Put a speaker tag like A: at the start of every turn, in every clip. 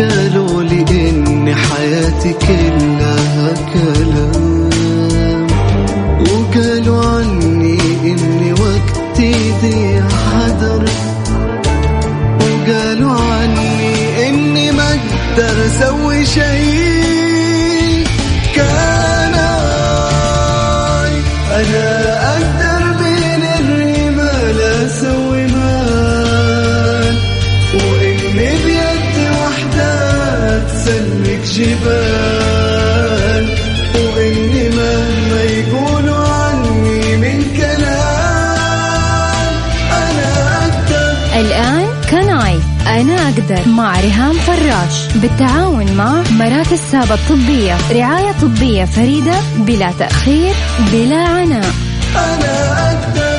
A: قالوا لي إن حياتي كلها كلام وقالوا عني إني وقتي ضيع حذر وقالوا عني إني ما أقدر أسوي شيء كان أنا أقدر بين الرمال أسوي مال وإني بيد وحدة تسلك جبال وإني مهما يقولوا عني من كلام أنا أقدر
B: الآن كناي أنا أقدر مع ريهام فراش بالتعاون مع مراكز سابا الطبية رعاية طبية فريدة بلا تأخير بلا عناء
A: أنا أقدر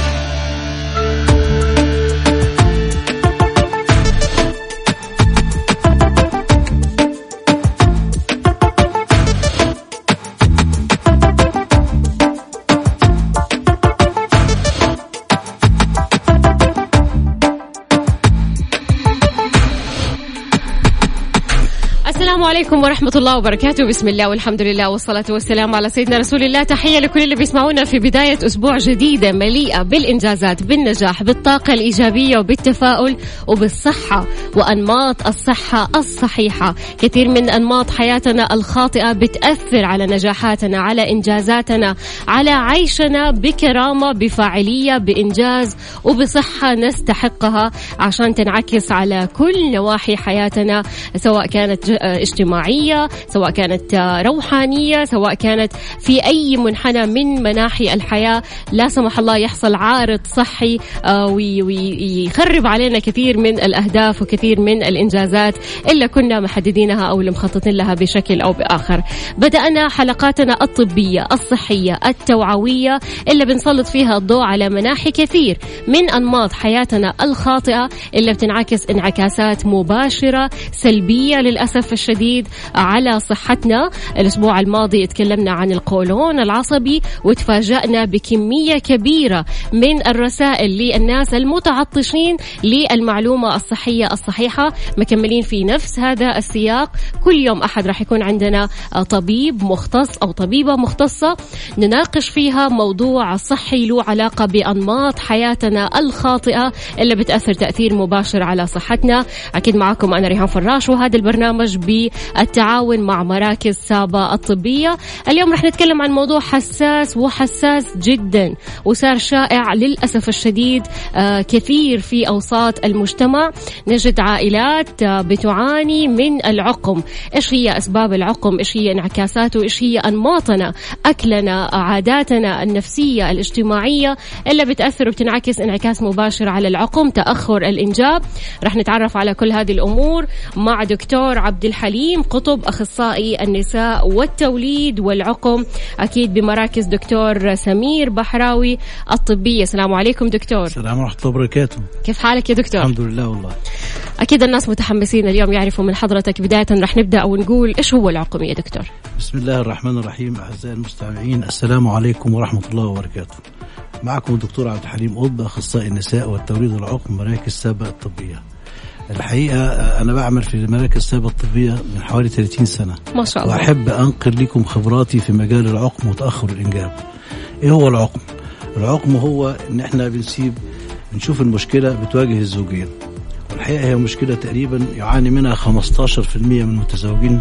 C: السلام عليكم ورحمة الله وبركاته بسم الله والحمد لله والصلاة والسلام على سيدنا رسول الله تحية لكل اللي بيسمعونا في بداية أسبوع جديدة مليئة بالإنجازات بالنجاح بالطاقة الإيجابية وبالتفاؤل وبالصحة وأنماط الصحة الصحيحة كثير من أنماط حياتنا الخاطئة بتأثر على نجاحاتنا على إنجازاتنا على عيشنا بكرامة بفاعلية بإنجاز وبصحة نستحقها عشان تنعكس على كل نواحي حياتنا سواء كانت ج- اجتماعية سواء كانت روحانية سواء كانت في أي منحنى من مناحي الحياة لا سمح الله يحصل عارض صحي آه، وي- ويخرب علينا كثير من الأهداف وكثير من الإنجازات إلا كنا محددينها أو اللي مخططين لها بشكل أو بآخر بدأنا حلقاتنا الطبية الصحية التوعوية اللي بنسلط فيها الضوء على مناحي كثير من أنماط حياتنا الخاطئة اللي بتنعكس انعكاسات مباشرة سلبية للأسف الشديد على صحتنا الأسبوع الماضي تكلمنا عن القولون العصبي وتفاجأنا بكمية كبيرة من الرسائل للناس المتعطشين للمعلومة الصحية الصحيحة مكملين في نفس هذا السياق كل يوم أحد راح يكون عندنا آه، طبيب مختص أو طبيبة مختصة نناقش فيها موضوع صحي له علاقة بأنماط حياتنا الخاطئة اللي بتأثر تأثير مباشر على صحتنا أكيد معكم أنا ريهام فراش وهذا البرنامج بالتعاون مع مراكز سابا الطبية اليوم رح نتكلم عن موضوع حساس وحساس جدا وصار شائع للأسف الشديد آه، كثير في أوساط المجتمع نجد عائلات آه، بتعاني من العقم إيش هي أسباب العقم إيش هي انعكاساته إيش هي أنماطنا أكلنا عاداتنا النفسية الاجتماعية اللي بتأثر وبتنعكس انعكاس مباشر على العقم تأخر الإنجاب رح نتعرف على كل هذه الأمور مع دكتور عبد الحليم قطب أخصائي النساء والتوليد والعقم أكيد بمراكز دكتور سمير بحراوي الطبية السلام عليكم دكتور
D: السلام ورحمة الله وبركاته
C: كيف حالك يا دكتور
D: الحمد لله والله
C: أكيد الناس متحمسين اليوم يعرفوا من حضرتك بداية رح نبدأ ونقول إيش هو العقم يا دكتور
D: بسم الله الرحمن الرحيم أعزائي المستمعين السلام عليكم ورحمة الله وبركاته معكم الدكتور عبد الحليم قطب أخصائي النساء والتوليد والعقم مراكز سابق الطبية الحقيقة آه، أنا بعمل في مراكز سابق الطبية من حوالي 30 سنة
C: ما شاء الله
D: وأحب أنقل لكم خبراتي في مجال العقم وتأخر الإنجاب إيه هو العقم؟ العقم هو إن إحنا بنسيب بنشوف المشكلة بتواجه الزوجين والحقيقة هي مشكلة تقريبا يعاني منها 15% من المتزوجين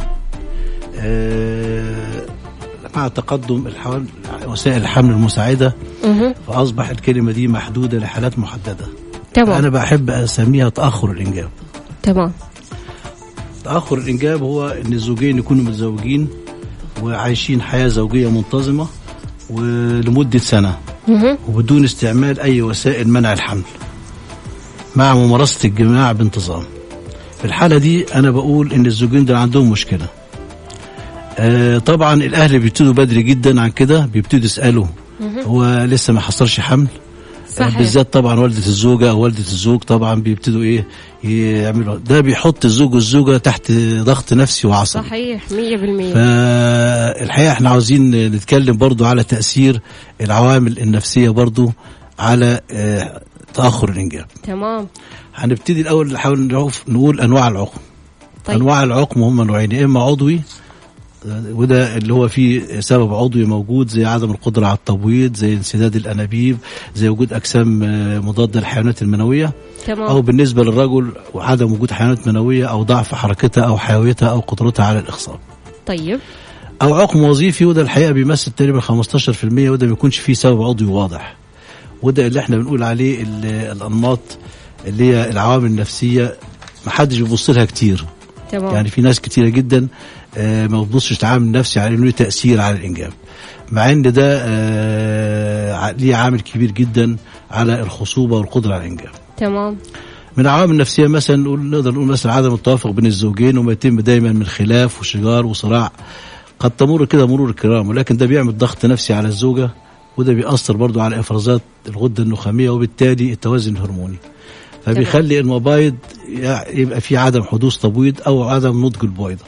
D: آه، مع تقدم الحوال وسائل الحمل المساعدة
C: مهم.
D: فأصبح الكلمة دي محدودة لحالات محددة
C: تمام
D: أنا بحب أسميها تأخر الإنجاب
C: تمام
D: تأخر الإنجاب هو إن الزوجين يكونوا متزوجين وعايشين حياة زوجية منتظمة ولمدة سنة
C: مهم.
D: وبدون استعمال أي وسائل منع الحمل مع ممارسة الجماع بانتظام في الحالة دي أنا بقول إن الزوجين دول عندهم مشكلة آه طبعا الأهل بيبتدوا بدري جدا عن كده بيبتدوا يسألوا هو لسه ما حصلش حمل
C: صحيح.
D: بالذات طبعا والدة الزوجة أو والدة الزوج طبعا بيبتدوا إيه يعملوا ده بيحط الزوج والزوجة تحت ضغط نفسي وعصبي
C: صحيح 100%
D: فالحقيقة احنا عاوزين نتكلم برضو على تأثير العوامل النفسية برضو على آه، تأخر الإنجاب
C: تمام
D: هنبتدي الأول نحاول نعرف نقول أنواع العقم
C: طيب.
D: انواع العقم هم نوعين يا اما عضوي آه، وده اللي هو فيه سبب عضوي موجود زي عدم القدره على التبويض زي انسداد الانابيب زي وجود اجسام آه، مضاده للحيوانات المنويه او
C: تمام
D: بالنسبه للرجل وعدم وجود حيوانات منويه او ضعف حركتها او حيويتها او قدرتها على الاخصاب
C: طيب
D: او عقم وظيفي وده الحقيقه بيمثل تقريبا 15% وده ما بيكونش فيه سبب عضوي واضح وده اللي احنا بنقول عليه ال- الانماط اللي هي العوامل النفسيه ما حدش بيبص لها كتير
C: تمام
D: يعني في ناس كتيره جدا آه، ما بتبصش تعامل نفسي على انه له تاثير على الانجاب مع ان ده آه، ع- ليه عامل كبير جدا على الخصوبه والقدره على الانجاب
C: تمام
D: من العوامل النفسيه مثلا نقول نقدر نقول مثلا عدم التوافق بين الزوجين وما يتم دايما من خلاف وشجار وصراع قد تمر كده مرور الكرام ولكن ده بيعمل ضغط نفسي على الزوجه وده بيأثر برضو على افرازات الغده النخاميه وبالتالي التوازن الهرموني فبيخلي المبايض يع- يبقى في عدم حدوث تبويض او عدم نضج البويضه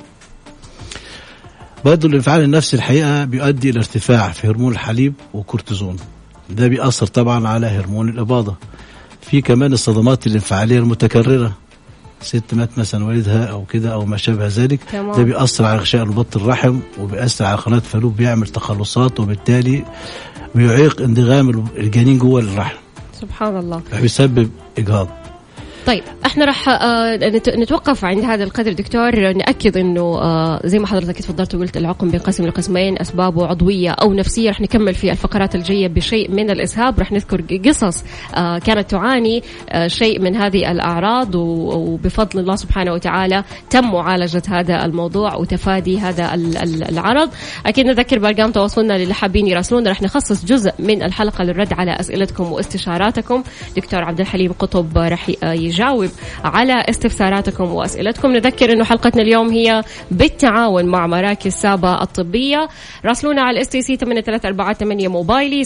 D: برضو الانفعال النفسي الحقيقه بيؤدي الى ارتفاع في هرمون الحليب وكورتيزون ده بيأثر طبعا على هرمون الاباضه في كمان الصدمات الانفعاليه المتكرره ست مات مثلا والدها او كده او ما شابه ذلك
C: تمام.
D: ده بيأثر على غشاء رباط الرحم وبيأثر على قناه فالوب بيعمل تخلصات وبالتالي بيعيق انضغام الجنين جوه الرحم
C: سبحان الله
D: فبيسبب اجهاض
C: طيب احنا راح آه، نت- نتوقف عند هذا القدر دكتور ناكد انه آه، زي ما حضرتك تفضلت وقلت العقم بينقسم لقسمين اسبابه عضويه او نفسيه راح نكمل في الفقرات الجايه بشيء من الاسهاب راح نذكر قصص آه، كانت تعاني آه، شيء من هذه الاعراض و- وبفضل الله سبحانه وتعالى تم معالجه هذا الموضوع وتفادي هذا ال- ال- العرض اكيد نذكر بارقام تواصلنا للي حابين يراسلونا راح نخصص جزء من الحلقه للرد على اسئلتكم واستشاراتكم دكتور عبد الحليم قطب راح ي- يجاوب على استفساراتكم واسئلتكم نذكر انه حلقتنا اليوم هي بالتعاون مع مراكز سابا الطبيه راسلونا على الاس تي سي 8348 موبايلي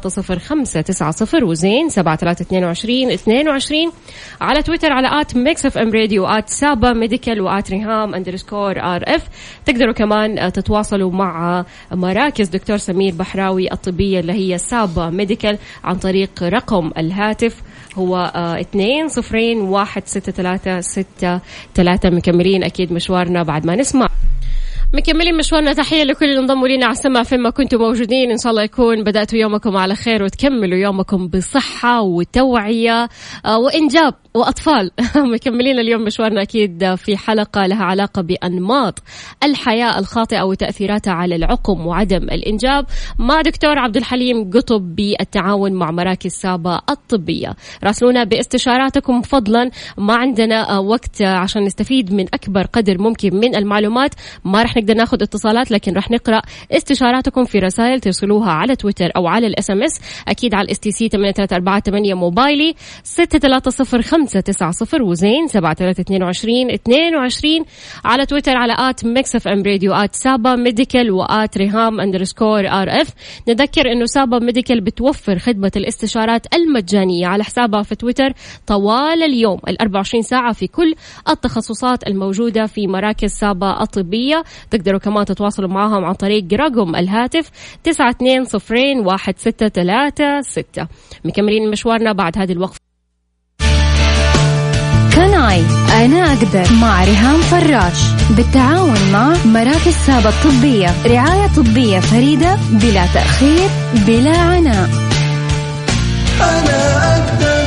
C: 630590 وزين 7322 22 على تويتر على ات ميكس اف ام راديو ات سابا ميديكال وات ريهام اندرسكور ار اف تقدروا كمان آه، تتواصلوا مع مراكز دكتور سمير بحراوي الطبيه اللي هي سابا ميديكال عن طريق رقم الهاتف هو آه، اثنين صفرين واحد ستة ثلاثة ستة ثلاثة مكملين أكيد مشوارنا بعد ما نسمع مكملين مشوارنا تحية لكل اللي انضموا لنا على السمع فين ما كنتم موجودين إن شاء الله يكون بدأتوا يومكم على خير وتكملوا يومكم بصحة وتوعية آه، وإنجاب وأطفال مكملين اليوم مشوارنا أكيد في حلقة لها علاقة بأنماط الحياة الخاطئة وتأثيراتها على العقم وعدم الإنجاب مع دكتور عبد الحليم قطب بالتعاون مع مراكز سابا الطبية راسلونا باستشاراتكم فضلا ما عندنا آه، وقت آه، عشان نستفيد من أكبر قدر ممكن من المعلومات ما رح نقدر ناخذ اتصالات لكن رح نقرأ استشاراتكم في رسائل ترسلوها على تويتر أو على الاس ام اس أكيد على الاس تي سي 8348 موبايلي 630590 وزين 7322 22 على تويتر على آت ميكس اف ام راديو آت سابا ميديكال وآت ريهام اندرسكور ار اف نذكر انه سابا ميديكال بتوفر خدمة الاستشارات المجانية على حسابها في تويتر طوال اليوم ال 24 ساعة في كل التخصصات الموجودة في مراكز سابا الطبية تقدروا كمان تتواصلوا معهم عن طريق رقم الهاتف 92 مكملين مشوارنا بعد هذه الوقفة
B: كناي أنا أقدر مع ريهام فراش بالتعاون مع مراكز سابا الطبية رعاية طبية فريدة بلا تأخير بلا عناء
A: أنا أقدر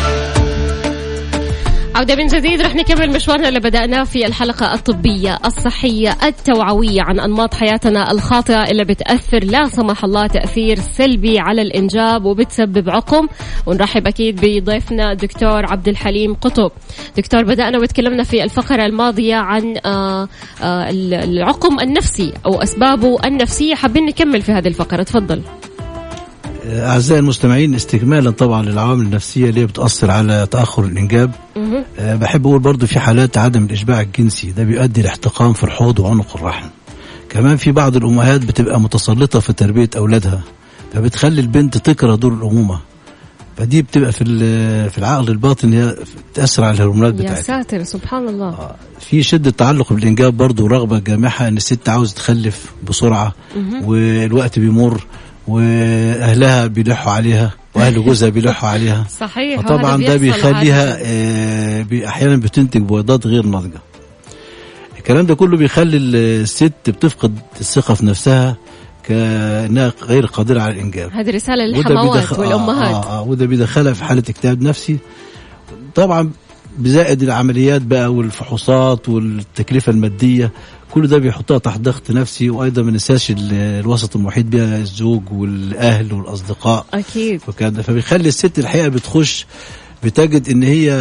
C: عودة من جديد رح نكمل مشوارنا اللي بدأناه في الحلقة الطبية الصحية التوعوية عن أنماط حياتنا الخاطئة اللي بتأثر لا سمح الله تأثير سلبي على الإنجاب وبتسبب عقم ونرحب أكيد بضيفنا دكتور عبد الحليم قطب دكتور بدأنا وتكلمنا في الفقرة الماضية عن آه، آه، العقم النفسي أو أسبابه النفسية حابين نكمل في هذه الفقرة تفضل
D: أعزائي المستمعين استكمالا طبعا للعوامل النفسية اللي بتأثر على تأخر الإنجاب
C: مهم.
D: أه بحب أقول برضو في حالات عدم الإشباع الجنسي ده بيؤدي لاحتقان في الحوض وعنق الرحم كمان في بعض الأمهات بتبقى متسلطة في تربية أولادها فبتخلي البنت تكره دور الأمومة فدي بتبقى في ال- في العقل الباطن هي تأثر على الهرمونات
C: يا
D: بتاعتها
C: ساتر سبحان الله
D: آه، في شدة تعلق بالإنجاب برضو رغبة جامحة إن الست عاوز تخلف بسرعة والوقت بيمر وأهلها بيلحوا عليها وأهل جوزها بيلحوا عليها
C: صحيح
D: فطبعا
C: وهذا
D: ده
C: بيحصل
D: بيخليها
C: عادةً.
D: آه، بي- أحيانا بتنتج بويضات غير ناضجة الكلام ده كله بيخلي الست بتفقد الثقه في نفسها كانها غير قادره على الانجاب
C: هذه رسالة
D: وده
C: للحموات
D: بيدخل-
C: والأمهات
D: آه آه وده بيدخلها في حاله اكتئاب نفسي طبعا بزائد العمليات بقى والفحوصات والتكلفه الماديه كل ده بيحطها تحت ضغط نفسي وايضا ما ننساش ال- الوسط المحيط بها الزوج والاهل والاصدقاء
C: أكيد
D: وكان ده فبيخلي الست الحقيقه بتخش بتجد ان هي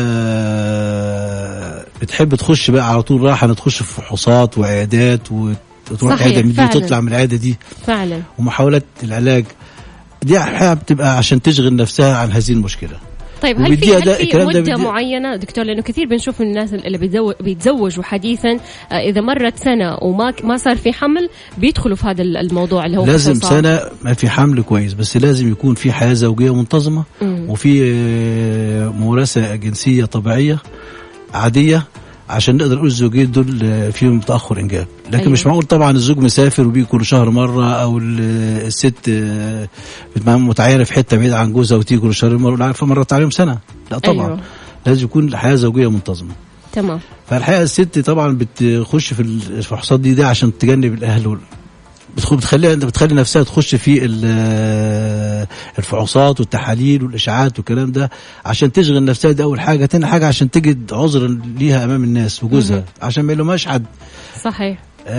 D: بتحب تخش بقى على طول راحه تخش في فحوصات وعيادات وتروح
C: صحيح،
D: عياده من دي
C: فعلاً.
D: وتطلع من العياده دي
C: فعلا
D: ومحاولات العلاج دي الحقيقه بتبقى عشان تشغل نفسها عن هذه المشكله
C: طيب هل في
D: وبيديها
C: هل
D: ده-
C: في
D: الكلام ده
C: مده
D: بيدي-
C: معينه دكتور لانه كثير بنشوف الناس اللي بيتزو- بيتزوجوا حديثا آه، اذا مرت سنه وما ما صار في حمل بيدخلوا في هذا الموضوع اللي هو
D: لازم
C: فحوصات.
D: سنه ما في حمل كويس بس لازم يكون في حياه زوجيه منتظمه
C: مم.
D: وفي آه، ممارسه جنسيه طبيعيه عاديه عشان نقدر نقول الزوجين دول آه، فيهم تاخر انجاب لكن
C: أيوة.
D: أيوة. مش معقول طبعا الزوج مسافر وبيجي كل شهر مره او ال- الست آه، بتبقى متعينه في حته بعيده عن جوزها وتيجي كل شهر مره عارفه مرت عليهم سنه لا طبعا
C: أيوة.
D: أيوة. لازم يكون حياه زوجيه منتظمه
C: تمام
D: فالحقيقه الست طبعا بتخش في الفحوصات دي ده عشان تجنب الاهل وال... بتخ- بتخليها انت بتخلي نفسها تخش في ال- الفحوصات والتحاليل والاشاعات والكلام ده عشان تشغل نفسها دي اول حاجه تاني حاجه عشان تجد عذرا ليها امام الناس وجوزها
C: مهم.
D: عشان ما يلومهاش حد
C: صحيح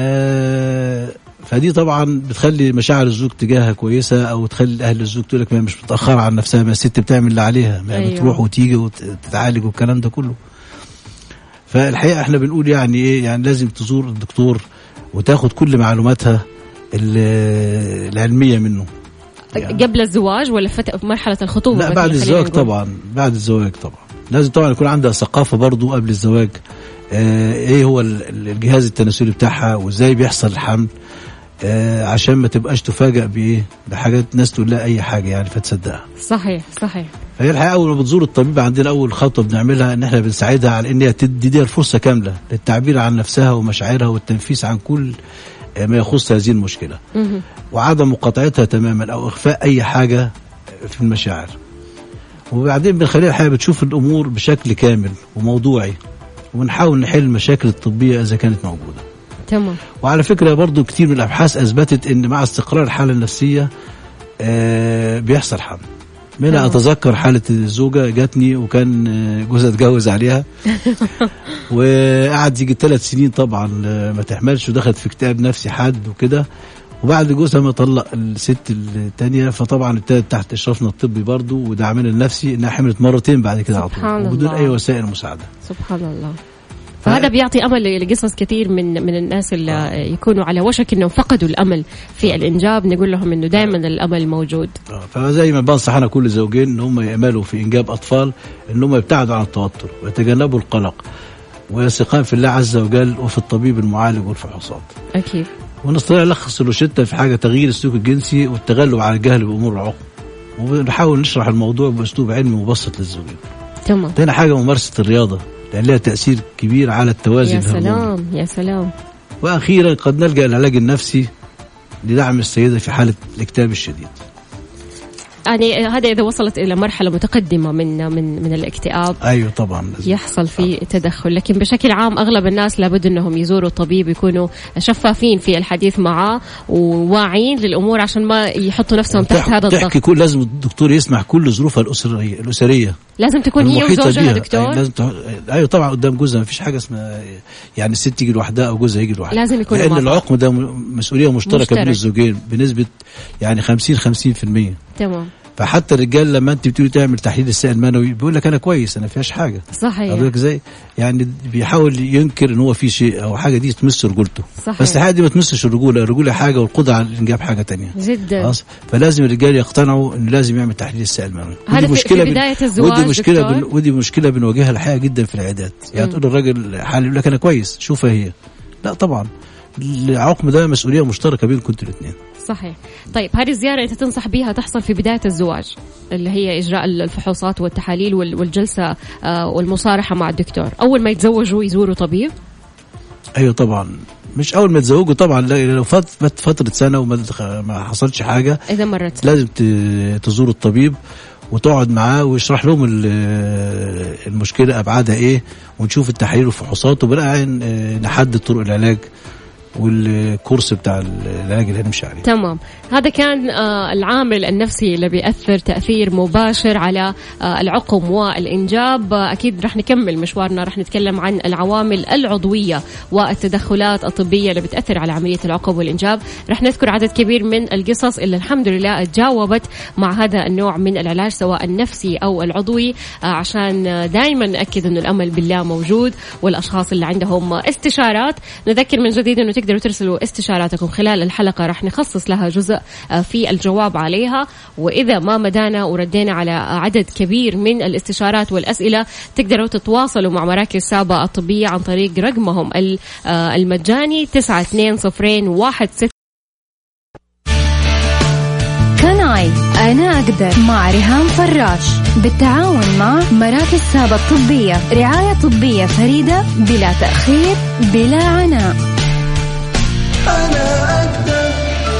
D: آه فدي طبعا بتخلي مشاعر الزوج تجاهها كويسه او تخلي اهل الزوج تقول لك ما هي مش متاخره عن نفسها ما الست بتعمل اللي عليها ما هي
C: أيوة.
D: بتروح وتيجي وتتعالج والكلام ده كله فالحقيقه احنا بنقول يعني ايه يعني لازم تزور الدكتور وتاخد كل معلوماتها ال- العلميه منه يعني.
C: قبل الزواج ولا فت... في مرحله الخطوبه
D: لا
C: مثلاً
D: بعد
C: خلينا
D: الزواج
C: نقول.
D: طبعا بعد الزواج طبعا لازم طبعا يكون عندها ثقافه برضو قبل الزواج آه ايه هو ال- ال- الجهاز التناسلي بتاعها وازاي بيحصل الحمل آه عشان ما تبقاش تفاجأ بايه بحاجات ناس تقول لها اي حاجه يعني فتصدقها
C: صحيح صحيح
D: فهي الحقيقه اول ما بتزور الطبيب عندنا اول خطوه بنعملها ان احنا بنساعدها على ان هي تديها الفرصه كامله للتعبير عن نفسها ومشاعرها والتنفيس عن كل آه، ما يخص هذه المشكله
C: مهم.
D: وعدم مقاطعتها تماما او اخفاء اي حاجه في المشاعر وبعدين بنخليها الحقيقه بتشوف الامور بشكل كامل وموضوعي ونحاول نحل المشاكل الطبيه اذا كانت موجوده
C: تمام
D: وعلى فكره برضو كتير من الابحاث اثبتت ان مع استقرار الحاله النفسيه آه بيحصل حمل منها
C: تمام.
D: اتذكر حاله الزوجه جاتني وكان آه، جوزها اتجوز عليها وقعد يجي ثلاث سنين طبعا آه، ما تحملش ودخلت في اكتئاب نفسي حاد وكده وبعد جوزها ما طلق الست الثانيه فطبعا ابتدت تحت اشرافنا الطبي برضو ودعمنا النفسي انها حملت مرتين بعد كده على
C: سبحان
D: طول وبدون
C: الله.
D: اي وسائل مساعده
C: سبحان الله فهذا بيعطي امل لقصص كثير من من الناس اللي يكونوا على وشك انهم فقدوا الامل في الانجاب نقول لهم انه دائما الامل موجود
D: آه، فزي ما بنصح انا كل زوجين ان هم ياملوا في انجاب اطفال ان هم يبتعدوا عن التوتر ويتجنبوا القلق ويثقان في الله عز وجل وفي الطبيب المعالج والفحوصات
C: اكيد
D: ونستطيع نلخص الروشتة في حاجه تغيير السلوك الجنسي والتغلب على الجهل بامور العقم ونحاول نشرح الموضوع باسلوب علمي مبسط للزوجين.
C: تمام
D: تاني حاجه ممارسه الرياضه لان لها تاثير كبير على التوازن
C: يا
D: الهرموني.
C: سلام يا سلام
D: واخيرا قد نلجا العلاج النفسي لدعم السيده في حاله الاكتئاب الشديد.
C: يعني هذا اذا وصلت الى مرحله متقدمه من من من الاكتئاب
D: ايوه طبعا لازم.
C: يحصل في تدخل لكن بشكل عام اغلب الناس لابد انهم يزوروا الطبيب يكونوا شفافين في الحديث معاه وواعيين للامور عشان ما يحطوا نفسهم تحت
D: تحكي-
C: هذا الضغط
D: تحكي كل لازم الدكتور يسمع كل ظروفها الاسريه الاسريه
C: لازم تكون هي
D: المحيطة
C: وزوجها
D: بيها.
C: دكتور
D: أيوة لازم تح... ايوه طبعا قدام جوزها ما فيش حاجه اسمها يعني الست تيجي لوحدها او جوزها يجي لوحده
C: لازم يكونوا
D: لان
C: مع بعض.
D: العقم ده م- مسؤوليه مشتركه
C: مشترك.
D: بين الزوجين بنسبه يعني 50 50%
C: تمام
D: فحتى الرجال لما انت بتقولي تعمل تحليل السائل المنوي بيقول لك انا كويس انا فيهاش حاجه
C: صحيح
D: حضرتك زي يعني بيحاول ينكر ان هو في شيء او حاجه دي تمس رجولته
C: صحيح.
D: بس الحاجه دي ما تمسش الرجوله الرجوله حاجه والقدره على الانجاب حاجه تانية
C: جدا
D: خلاص فلازم الرجال يقتنعوا انه لازم يعمل تحليل السائل المنوي
C: هذا
D: ودي
C: في- في
D: بن-
C: بداية الزواج
D: ودي مشكله
C: دكتور؟
D: بن ودي مشكله بنواجهها الحقيقه جدا في العيادات يعني
C: مم.
D: تقول الراجل حال يقول لك انا كويس شوفها هي لا طبعا العقم ده مسؤوليه مشتركه بينكم انتوا الاثنين
C: صحيح طيب هذه الزيارة أنت تنصح بها تحصل في بداية الزواج اللي هي إجراء الفحوصات والتحاليل وال- والجلسة آه، والمصارحة مع الدكتور أول ما يتزوجوا يزوروا طبيب
D: ايوه طبعا مش اول ما يتزوجوا طبعا لا- لو فات فات فتره سنه وما دخ- ما حصلش حاجه
C: إذا مرت
D: لازم ت- تزور الطبيب وتقعد معاه ويشرح لهم ال- المشكله ابعادها ايه ونشوف التحاليل والفحوصات وبناء آه، نحدد طرق العلاج والكورس بتاع العلاج اللي هنمشي عليه
C: تمام هذا كان آه، العامل النفسي اللي بيأثر تأثير مباشر على آه، العقم والإنجاب آه، أكيد رح نكمل مشوارنا رح نتكلم عن العوامل العضوية والتدخلات الطبية اللي بتأثر على عملية العقم والإنجاب رح نذكر عدد كبير من القصص اللي الحمد لله تجاوبت مع هذا النوع من العلاج سواء النفسي أو العضوي آه، عشان آه، دائما نأكد أنه الأمل بالله موجود والأشخاص اللي عندهم استشارات نذكر من جديد أنه تقدروا ترسلوا استشاراتكم خلال الحلقة رح نخصص لها جزء آه، في الجواب عليها وإذا ما مدانا وردينا على عدد كبير من الاستشارات والأسئلة تقدروا تتواصلوا مع مراكز سابا الطبية عن طريق رقمهم ال- آه، المجاني 9201
B: كناي أنا أقدر مع ريهام فراش بالتعاون مع مراكز سابا الطبية رعاية طبية فريدة بلا تأخير بلا عناء
A: أنا أقدر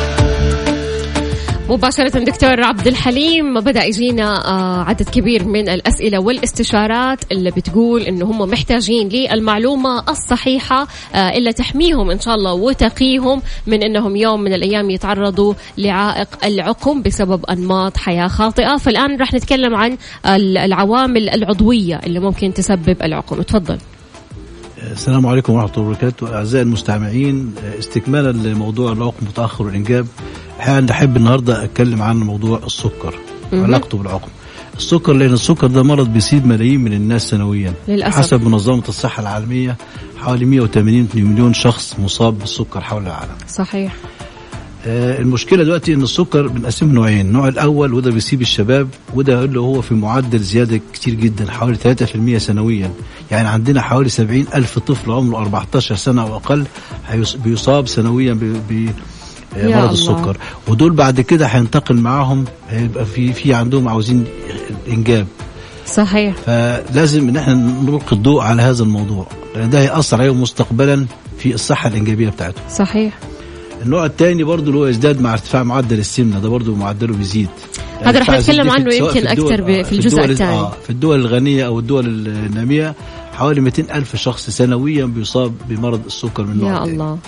C: مباشرة دكتور عبد الحليم بدأ يجينا آه، عدد كبير من الأسئلة والاستشارات اللي بتقول إنه هم محتاجين للمعلومة الصحيحة آه، اللي تحميهم إن شاء الله وتقيهم من إنهم يوم من الأيام يتعرضوا لعائق العقم بسبب أنماط حياة خاطئة فالآن راح نتكلم عن ال- العوامل العضوية اللي ممكن تسبب العقم تفضل
D: السلام عليكم ورحمة الله وبركاته أعزائي المستمعين استكمالا لموضوع العقم متأخر والإنجاب الحقيقة أنا أحب النهاردة أتكلم عن موضوع السكر
C: مهم.
D: علاقته بالعقم السكر لأن السكر ده مرض بيصيب ملايين من الناس سنويا
C: للأسف.
D: حسب منظمة الصحة العالمية حوالي 180 مليون شخص مصاب بالسكر حول العالم
C: صحيح
D: آه، المشكله دلوقتي ان السكر بنقسمه نوعين النوع الاول وده بيصيب الشباب وده اللي هو في معدل زياده كتير جدا حوالي 3% سنويا يعني عندنا حوالي 70 الف طفل عمره 14 سنه او اقل هيص- بيصاب سنويا ب ب- آه،
C: يا
D: مرض
C: الله.
D: السكر ودول بعد كده هينتقل معاهم هيبقى في في عندهم عاوزين انجاب
C: صحيح
D: فلازم ان احنا نلقي الضوء على هذا الموضوع لان ده هياثر عليهم مستقبلا في الصحه الانجابيه بتاعتهم
C: صحيح
D: النوع الثاني برضو اللي هو يزداد مع ارتفاع معدل السمنه ده برضو معدله بيزيد
C: هذا رح
D: ارتفاع
C: نتكلم
D: الزيت
C: عنه
D: في- سواء
C: يمكن
D: في الدول-
C: أكثر ب-
D: آه،
C: في الجزء
D: الدول-
C: الثاني.
D: آه في الدول الغنيه او الدول الناميه حوالي 200 الف شخص سنويا بيصاب بمرض السكر من النوع
C: يا
D: الثاني.
C: الله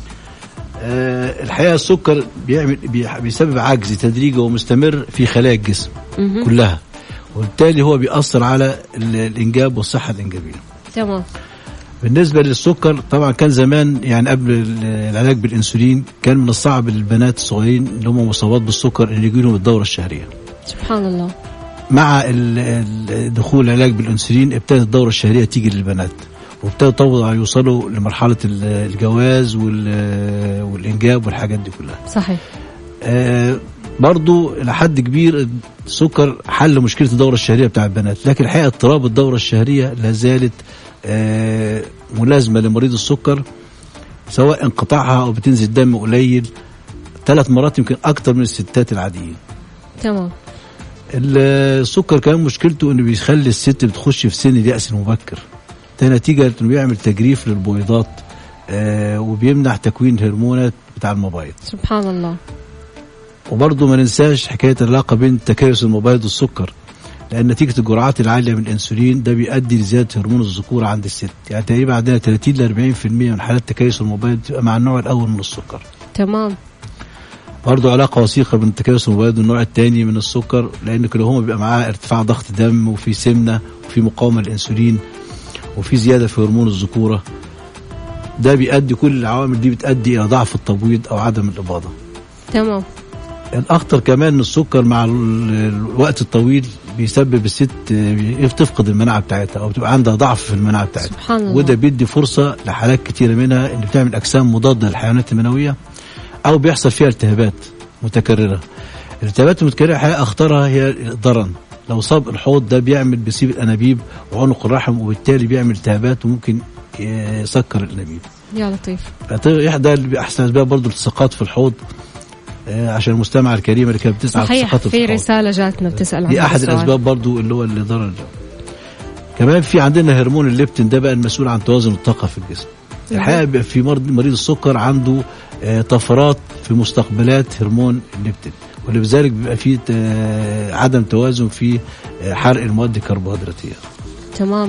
D: آه الحقيقه السكر بيعمل بي- بيسبب عجز تدريجي ومستمر في خلايا الجسم
C: مهم.
D: كلها وبالتالي هو بيأثر على ال- الانجاب والصحه الانجابيه
C: تمام
D: بالنسبه للسكر طبعا كان زمان يعني قبل ال- العلاج بالانسولين كان من الصعب للبنات الصغيرين اللي هم مصابات بالسكر ان يجي لهم الدوره الشهريه
C: سبحان الله
D: مع ال- ال- دخول العلاج بالانسولين ابتدت الدوره الشهريه تيجي للبنات وابتدوا طبعا يوصلوا لمرحله ال- الجواز وال- والانجاب والحاجات دي كلها
C: صحيح
D: آه، برضو لحد كبير السكر حل مشكله الدوره الشهريه بتاع البنات لكن الحقيقه اضطراب الدوره الشهريه لا زالت آه، ملازمه لمريض السكر سواء انقطاعها او بتنزل دم قليل ثلاث مرات يمكن اكتر من الستات العاديين
C: تمام
D: السكر كمان مشكلته انه بيخلي الست بتخش في سن اليأس المبكر ده نتيجة انه بيعمل تجريف للبويضات آه وبيمنع تكوين هرمونات بتاع المبايض
C: سبحان الله
D: وبرضه ما ننساش حكاية العلاقة بين تكيس المبايض والسكر لأن نتيجة الجرعات العالية من الأنسولين ده بيؤدي لزيادة هرمون الذكورة عند الست يعني تقريبا عندنا 30 ل 40% من حالات تكيس المبايض بتبقى مع النوع الأول من السكر
C: تمام
D: برضه علاقة وثيقة بين تكيس المبيض والنوع الثاني من السكر لأن كلاهما بيبقى معاه ارتفاع ضغط دم وفي سمنة وفي مقاومة للأنسولين وفي زيادة في هرمون الذكورة ده بيؤدي كل العوامل دي بتؤدي إلى ضعف التبويض أو عدم الإباضة
C: تمام
D: الأخطر كمان إن السكر مع ال- الوقت الطويل بيسبب الست آه، تفقد المناعة بتاعتها أو بتبقى عندها ضعف في المناعة بتاعتها
C: سبحان الله
D: وده بيدي فرصة لحالات كتيرة منها إن بتعمل أجسام مضادة للحيوانات المنوية أو بيحصل فيها التهابات متكررة الالتهابات المتكررة الحقيقة أخطرها هي الضرن لو صاب الحوض ده بيعمل بيصيب الأنابيب وعنق الرحم وبالتالي بيعمل التهابات وممكن يسكر الأنابيب
C: يا لطيف
D: أعتقد إحدى اللي أحسن أسباب برضه التصاقات في الحوض آه، عشان المستمع الكريمة اللي كانت بتسعى
C: صحيح
D: التصاقات
C: في
D: الحوض.
C: رسالة جاتنا بتسأل عن
D: دي
C: هذا
D: احد
C: السؤال.
D: الاسباب برضو اللي هو اللي ضرر الجو. كمان في عندنا هرمون الليبتين ده بقى المسؤول عن توازن الطاقه في الجسم الحقيقه بيبقى في مرض مريض السكر عنده آه، طفرات في مستقبلات هرمون الليبتين ولذلك بيبقى فيه آه، عدم توازن في آه، حرق المواد الكربوهيدراتيه
C: تمام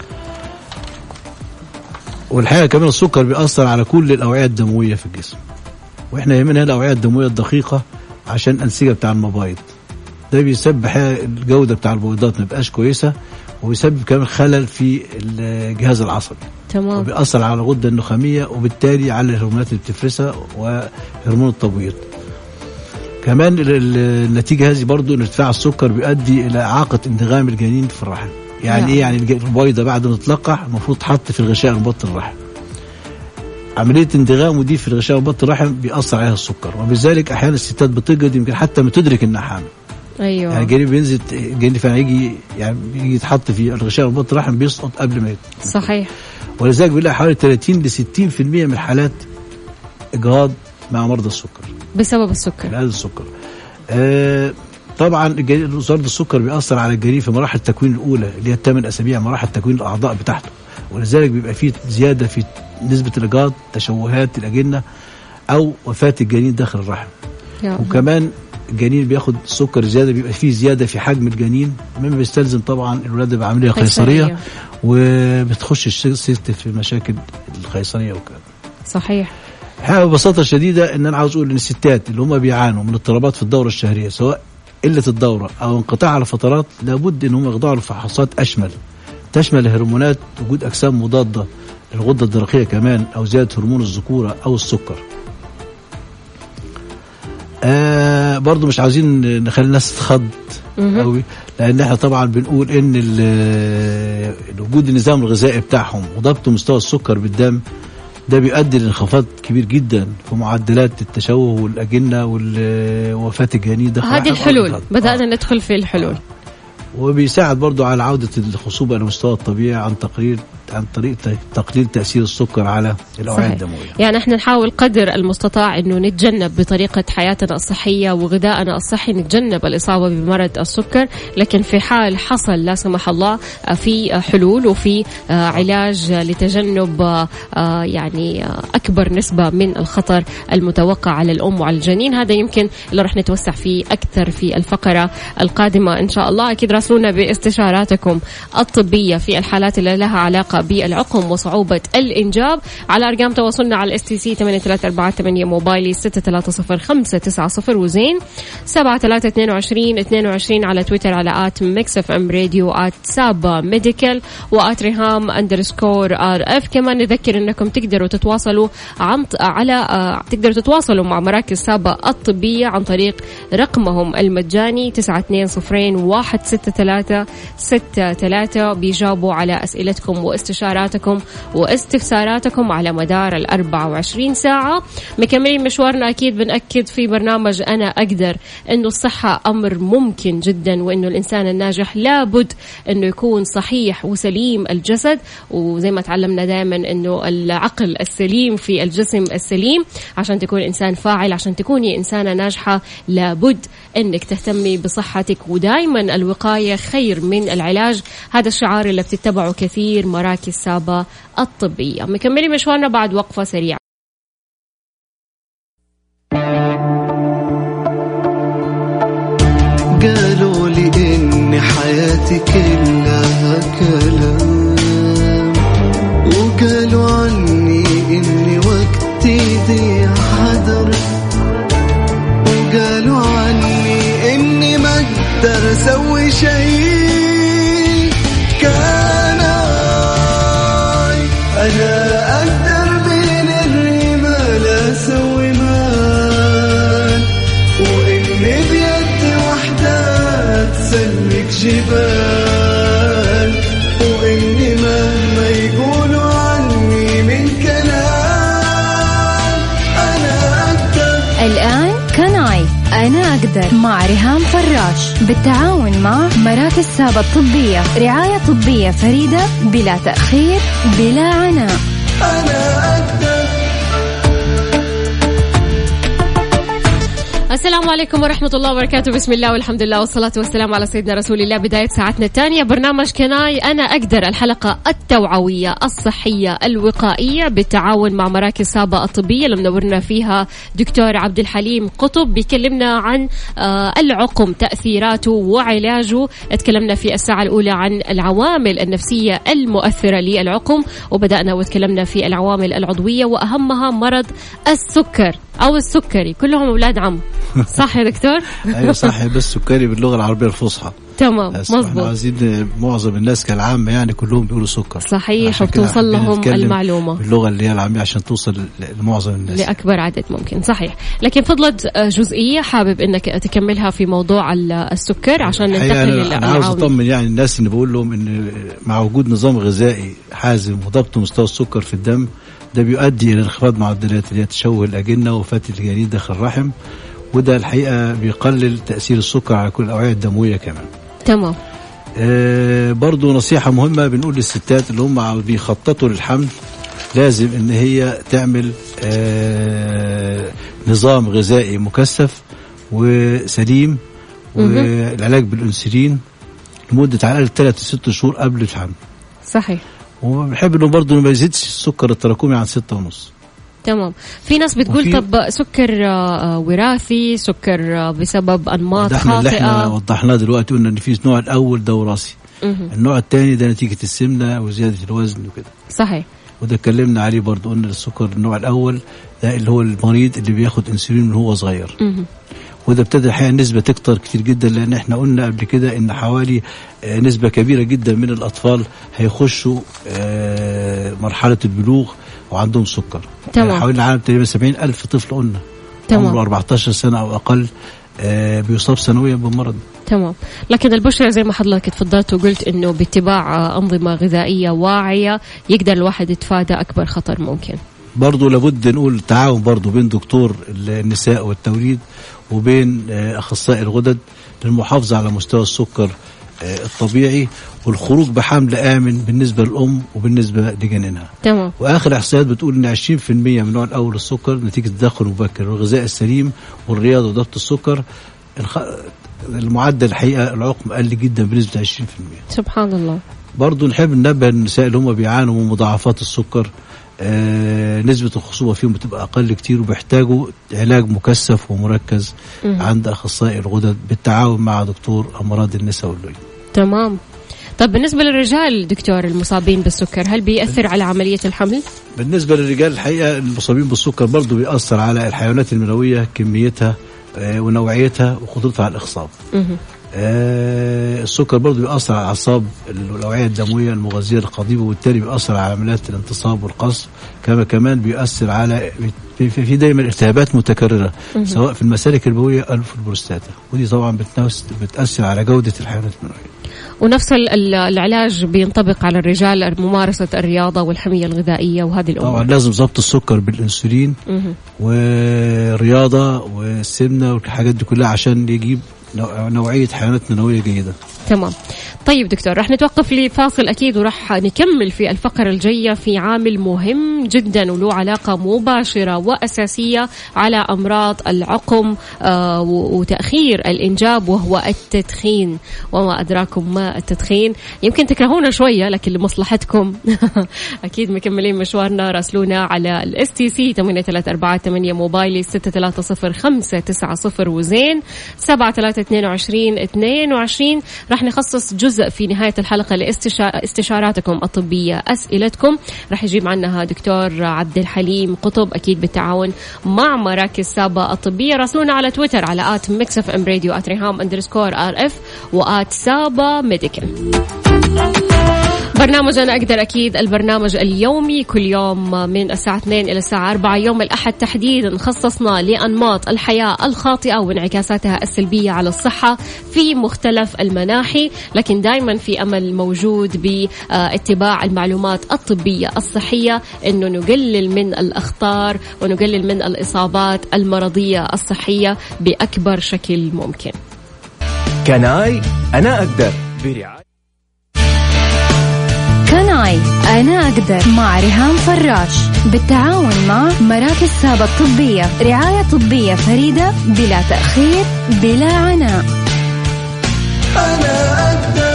D: والحقيقه كمان السكر بيأثر على كل الاوعيه الدمويه في الجسم واحنا يهمنا هنا الاوعيه الدمويه الدقيقه عشان الانسجه بتاع المبايض ده بيسبب الحقيقة الجوده بتاع البويضات ما بقاش كويسه وبيسبب كمان خلل في الجهاز العصبي
C: تمام
D: وبيأثر على الغده النخاميه وبالتالي على الهرمونات اللي بتفرزها وهرمون التبويض كمان ال- ال- النتيجه هذه برضو ان ارتفاع السكر بيؤدي الى اعاقه انغام الجنين في الرحم يعني
C: نعم.
D: ايه يعني الج- البويضه بعد ما تتلقح المفروض تحط في الغشاء المبطن الرحم عمليه انضغامه دي في الغشاء المبطن الرحم بيأثر عليها السكر وبذلك احيانا الستات بتجد يمكن حتى ما تدرك انها حامل يعني
C: ايوه
D: الجنين بينزل الجنين فعلا يجي يعني يجي يتحط في الغشاء المبطن الرحم بيسقط قبل ما يت-
C: صحيح
D: ولذلك بيلاقي حوالي 30 ل 60% من حالات اجهاض مع مرضى السكر
C: بسبب السكر
D: هذا السكر آه طبعا الجنين- وزاره السكر بيأثر على الجنين في مراحل التكوين الاولى اللي هي الثمان اسابيع مراحل تكوين الاعضاء بتاعته ولذلك بيبقى فيه زياده في نسبه الاجهاض تشوهات الاجنه او وفاه الجنين داخل الرحم
C: يا الله.
D: وكمان الجنين بياخد سكر زياده بيبقى فيه زياده في حجم الجنين مما بيستلزم طبعا الولاده بعمليه
C: قيصرية.
D: قيصريه وبتخش الست في مشاكل القيصريه وكده
C: صحيح
D: الحقيقه ببساطه شديده ان انا عاوز اقول ان الستات اللي هم بيعانوا من اضطرابات في الدوره الشهريه سواء قله الدوره او انقطاع على فترات لابد ان هم يخضعوا لفحوصات اشمل تشمل هرمونات وجود اجسام مضاده للغده الدرقيه كمان او زياده هرمون الذكوره او السكر. آه برضو مش عاوزين نخلي الناس تتخض
C: مهم.
D: قوي لان احنا طبعا بنقول ان ال- وجود النظام الغذائي بتاعهم وضبط مستوى السكر بالدم ده بيؤدي لانخفاض كبير جدا في معدلات التشوه والاجنه ووفاه الجنين ده
C: هذه الحلول بدأنا ندخل في الحلول
D: وبيساعد برضو على عودة الخصوبة إلى مستوى الطبيعي عن تقليل عن طريق ت- تقليل تأثير السكر على الأوعية
C: صحيح.
D: الدموية
C: يعني احنا نحاول قدر المستطاع انه نتجنب بطريقه حياتنا الصحيه وغذائنا الصحي نتجنب الاصابه بمرض السكر لكن في حال حصل لا سمح الله آه، في حلول وفي آه، علاج لتجنب آه، آه، يعني آه، اكبر نسبه من الخطر المتوقع على الام وعلى الجنين هذا يمكن اللي راح نتوسع فيه اكثر في الفقره القادمه ان شاء الله اكيد راسلونا باستشاراتكم الطبيه في الحالات اللي لها علاقه بالعقم وصعوبه الانجاب على ارقام تواصلنا على الاس تي سي 8348 موبايلي 630 وزين 7322 22 على تويتر على ات ميكس اف ام راديو ات سابا ميديكال وات ريهام اندرسكور ار اف كمان نذكر انكم تقدروا تتواصلوا عن على آه، تقدروا تتواصلوا مع مراكز سابا الطبيه عن طريق رقمهم المجاني 920 163 63 بيجاوبوا على اسئلتكم واستشاراتكم واستفساراتكم على مدار ال 24 ساعه مكملين مشوارنا اكيد بناكد في برنامج انا اقدر انه الصحه امر ممكن جدا وانه الانسان الناجح لابد انه يكون صحيح وسليم الجسد وزي ما تعلمنا دائما انه العقل السليم في الجسم السليم عشان تكون انسان فاعل عشان تكوني انسانه ناجحه لابد انك تهتمي بصحتك ودائما الوقايه خير من العلاج هذا الشعار اللي بتتبعه كثير مراكز سابا الطبيه مكملين مشوارنا بعد وقفه سريعه
A: قالوا لي إن حياتي كلها كلام وقالوا عني إني وقتي ضيع حذر وقالوا عني إني ما أقدر أسوي شيء كان أنا أقدر بين الرمال أسوي مال وإني بيدي وحدة تسلك جبال وإني مهما يقولوا عني من كلام أنا أقدر
B: الآن كناي أنا أقدر مع ريهام فراش بالتعاون مع مراكز سابا الطبية رعاية طبية فريدة بلا تأخير بلا عناء
A: أنا أقدر
C: السلام عليكم ورحمة الله وبركاته بسم الله والحمد لله والصلاة والسلام على سيدنا رسول الله بداية ساعتنا الثانية برنامج كناي أنا أقدر الحلقة التوعوية الصحية الوقائية بالتعاون مع مراكز سابا الطبية اللي منورنا فيها دكتور عبد الحليم قطب بيكلمنا عن آه، العقم تأثيراته وعلاجه تكلمنا في الساعة الأولى عن العوامل النفسية المؤثرة للعقم وبدأنا وتكلمنا في العوامل العضوية وأهمها مرض السكر أو السكري كلهم أولاد عم صح يا دكتور؟
D: ايوه صح بس سكري باللغه العربيه الفصحى
C: تمام
D: بس احنا
C: مظبوط
D: عايزين معظم الناس كالعامه يعني كلهم بيقولوا سكر
C: صحيح
D: عشان كده
C: وبتوصل
D: حابين
C: لهم
D: نتكلم
C: المعلومة
D: باللغه اللي هي العاميه عشان توصل ل- لمعظم الناس
C: لأكبر عدد ممكن صحيح لكن فضلت آه، جزئية حابب أنك تكملها في موضوع ال- السكر عشان
D: الحقيقة
C: ننتقل
D: أنا, أنا عاوز
C: للعوامل
D: أطمن يعني الناس إن بقول لهم إن مع وجود نظام غذائي حازم وضبط مستوى السكر في الدم ده بيؤدي إلى انخفاض معدلات اللي هي تشوه الأجنة وفاة الجنين داخل الرحم وده الحقيقة بيقلل تأثير السكر على كل الأوعية الدموية كمان
C: تمام
D: آه برضو نصيحة مهمة بنقول للستات اللي هم بيخططوا للحمل لازم ان هي تعمل آه نظام غذائي مكثف وسليم والعلاج بالانسولين لمدة على الأقل ثلاث ست شهور قبل الحمل
C: صحيح
D: وبنحب انه برضه ما يزيدش السكر التراكمي عن ستة ونص
C: تمام في ناس بتقول
D: وفي-
C: طب سكر آه، آه، وراثي سكر آه، بسبب أنماط
D: ده احنا اللي احنا
C: خاطئة
D: وضحناه دلوقتي قلنا ان في النوع الاول ده وراثي
C: مهم.
D: النوع الثاني ده نتيجة السمنة وزيادة الوزن وكده
C: صحيح
D: وده اتكلمنا عليه برضه قلنا السكر النوع الاول ده اللي هو المريض اللي بياخد انسولين من هو صغير
C: مهم.
D: وده ابتدى الحقيقه النسبه تكتر كتير جدا لان احنا قلنا قبل كده ان حوالي آه، نسبه كبيره جدا من الاطفال هيخشوا آه، مرحله البلوغ وعندهم سكر
C: تمام.
D: يعني حوالي العالم تقريبا 70 الف طفل قلنا
C: تمام.
D: عمره 14 سنه او اقل آه، بيصاب سنويا بالمرض
C: تمام لكن البشرة زي ما حضرتك تفضلت وقلت انه باتباع آه، انظمة غذائية واعية يقدر الواحد يتفادى اكبر خطر ممكن
D: برضه لابد نقول تعاون برضه بين دكتور النساء والتوليد وبين آه، اخصائي الغدد للمحافظه على مستوى السكر آه، الطبيعي والخروج بحمل امن بالنسبه للام وبالنسبه لجنينها.
C: تمام
D: واخر احصائيات بتقول ان 20% من النوع الاول السكر نتيجه التدخل المبكر والغذاء السليم والرياضه وضبط السكر الخ... المعدل الحقيقه العقم قل جدا بنسبه 20%.
C: سبحان الله
D: برضو نحب ننبه النساء اللي هم بيعانوا من مضاعفات السكر آه نسبة الخصوبة فيهم بتبقى أقل كتير وبيحتاجوا علاج مكثف ومركز
C: مم.
D: عند أخصائي الغدد بالتعاون مع دكتور أمراض النساء والوليد
C: تمام طب بالنسبة للرجال دكتور المصابين بالسكر هل بيأثر على عملية الحمل؟
D: بالنسبة للرجال الحقيقة المصابين بالسكر برضو بيأثر على الحيوانات المنوية كميتها آه ونوعيتها وقدرتها على الإخصاب
C: مهم.
D: آه السكر برضه بيأثر على الأعصاب الأوعية الدموية المغذية للقضيب وبالتالي بيأثر على عمليات الانتصاب والقصف كما كمان بيأثر على في, في في دايما التهابات متكررة سواء في المسالك البوية أو في البروستاتا ودي طبعا بتناس- بتأثر على جودة الحيوانات المنوية
C: ونفس ال- ال- العلاج بينطبق على الرجال ممارسة الرياضة والحمية الغذائية وهذه
D: طبعا
C: الأمور
D: لازم ضبط السكر بالانسولين
C: مهم.
D: والرياضة والسمنة والحاجات دي كلها عشان يجيب نوع- نوعية حيوانات منوية جيدة
C: تمام طيب دكتور رح نتوقف لفاصل أكيد ورح نكمل في الفقرة الجاية في عامل مهم جدا وله علاقة مباشرة وأساسية على أمراض العقم آه و- وتأخير الإنجاب وهو التدخين وما أدراكم ما التدخين يمكن تكرهونا شوية لكن لمصلحتكم أكيد مكملين مشوارنا راسلونا على الاس تي سي 8348 موبايلي 630 وزين 7322 22 راح نخصص جزء في نهاية الحلقة لاستشاراتكم الطبية أسئلتكم راح يجيب عنها دكتور عبد الحليم قطب أكيد بالتعاون مع مراكز سابا الطبية راسلونا على تويتر على آت ميكس اف ام راديو آت ريهام اندرسكور ار اف وآت سابا ميديكال برنامج أنا أقدر أكيد البرنامج اليومي كل يوم من الساعة 2 إلى الساعة 4 يوم الأحد تحديدا خصصنا لأنماط الحياة الخاطئة وانعكاساتها السلبية على الصحة في مختلف المناحي لكن دائما في أمل موجود باتباع المعلومات الطبية الصحية أنه نقلل من الأخطار ونقلل من الإصابات المرضية الصحية بأكبر شكل ممكن
E: كناي أنا أقدر برعاية
B: صناعي أنا أقدر مع ريهام فراش بالتعاون مع مراكز سابا الطبية رعاية طبية فريدة بلا تأخير بلا عناء
A: أنا أقدر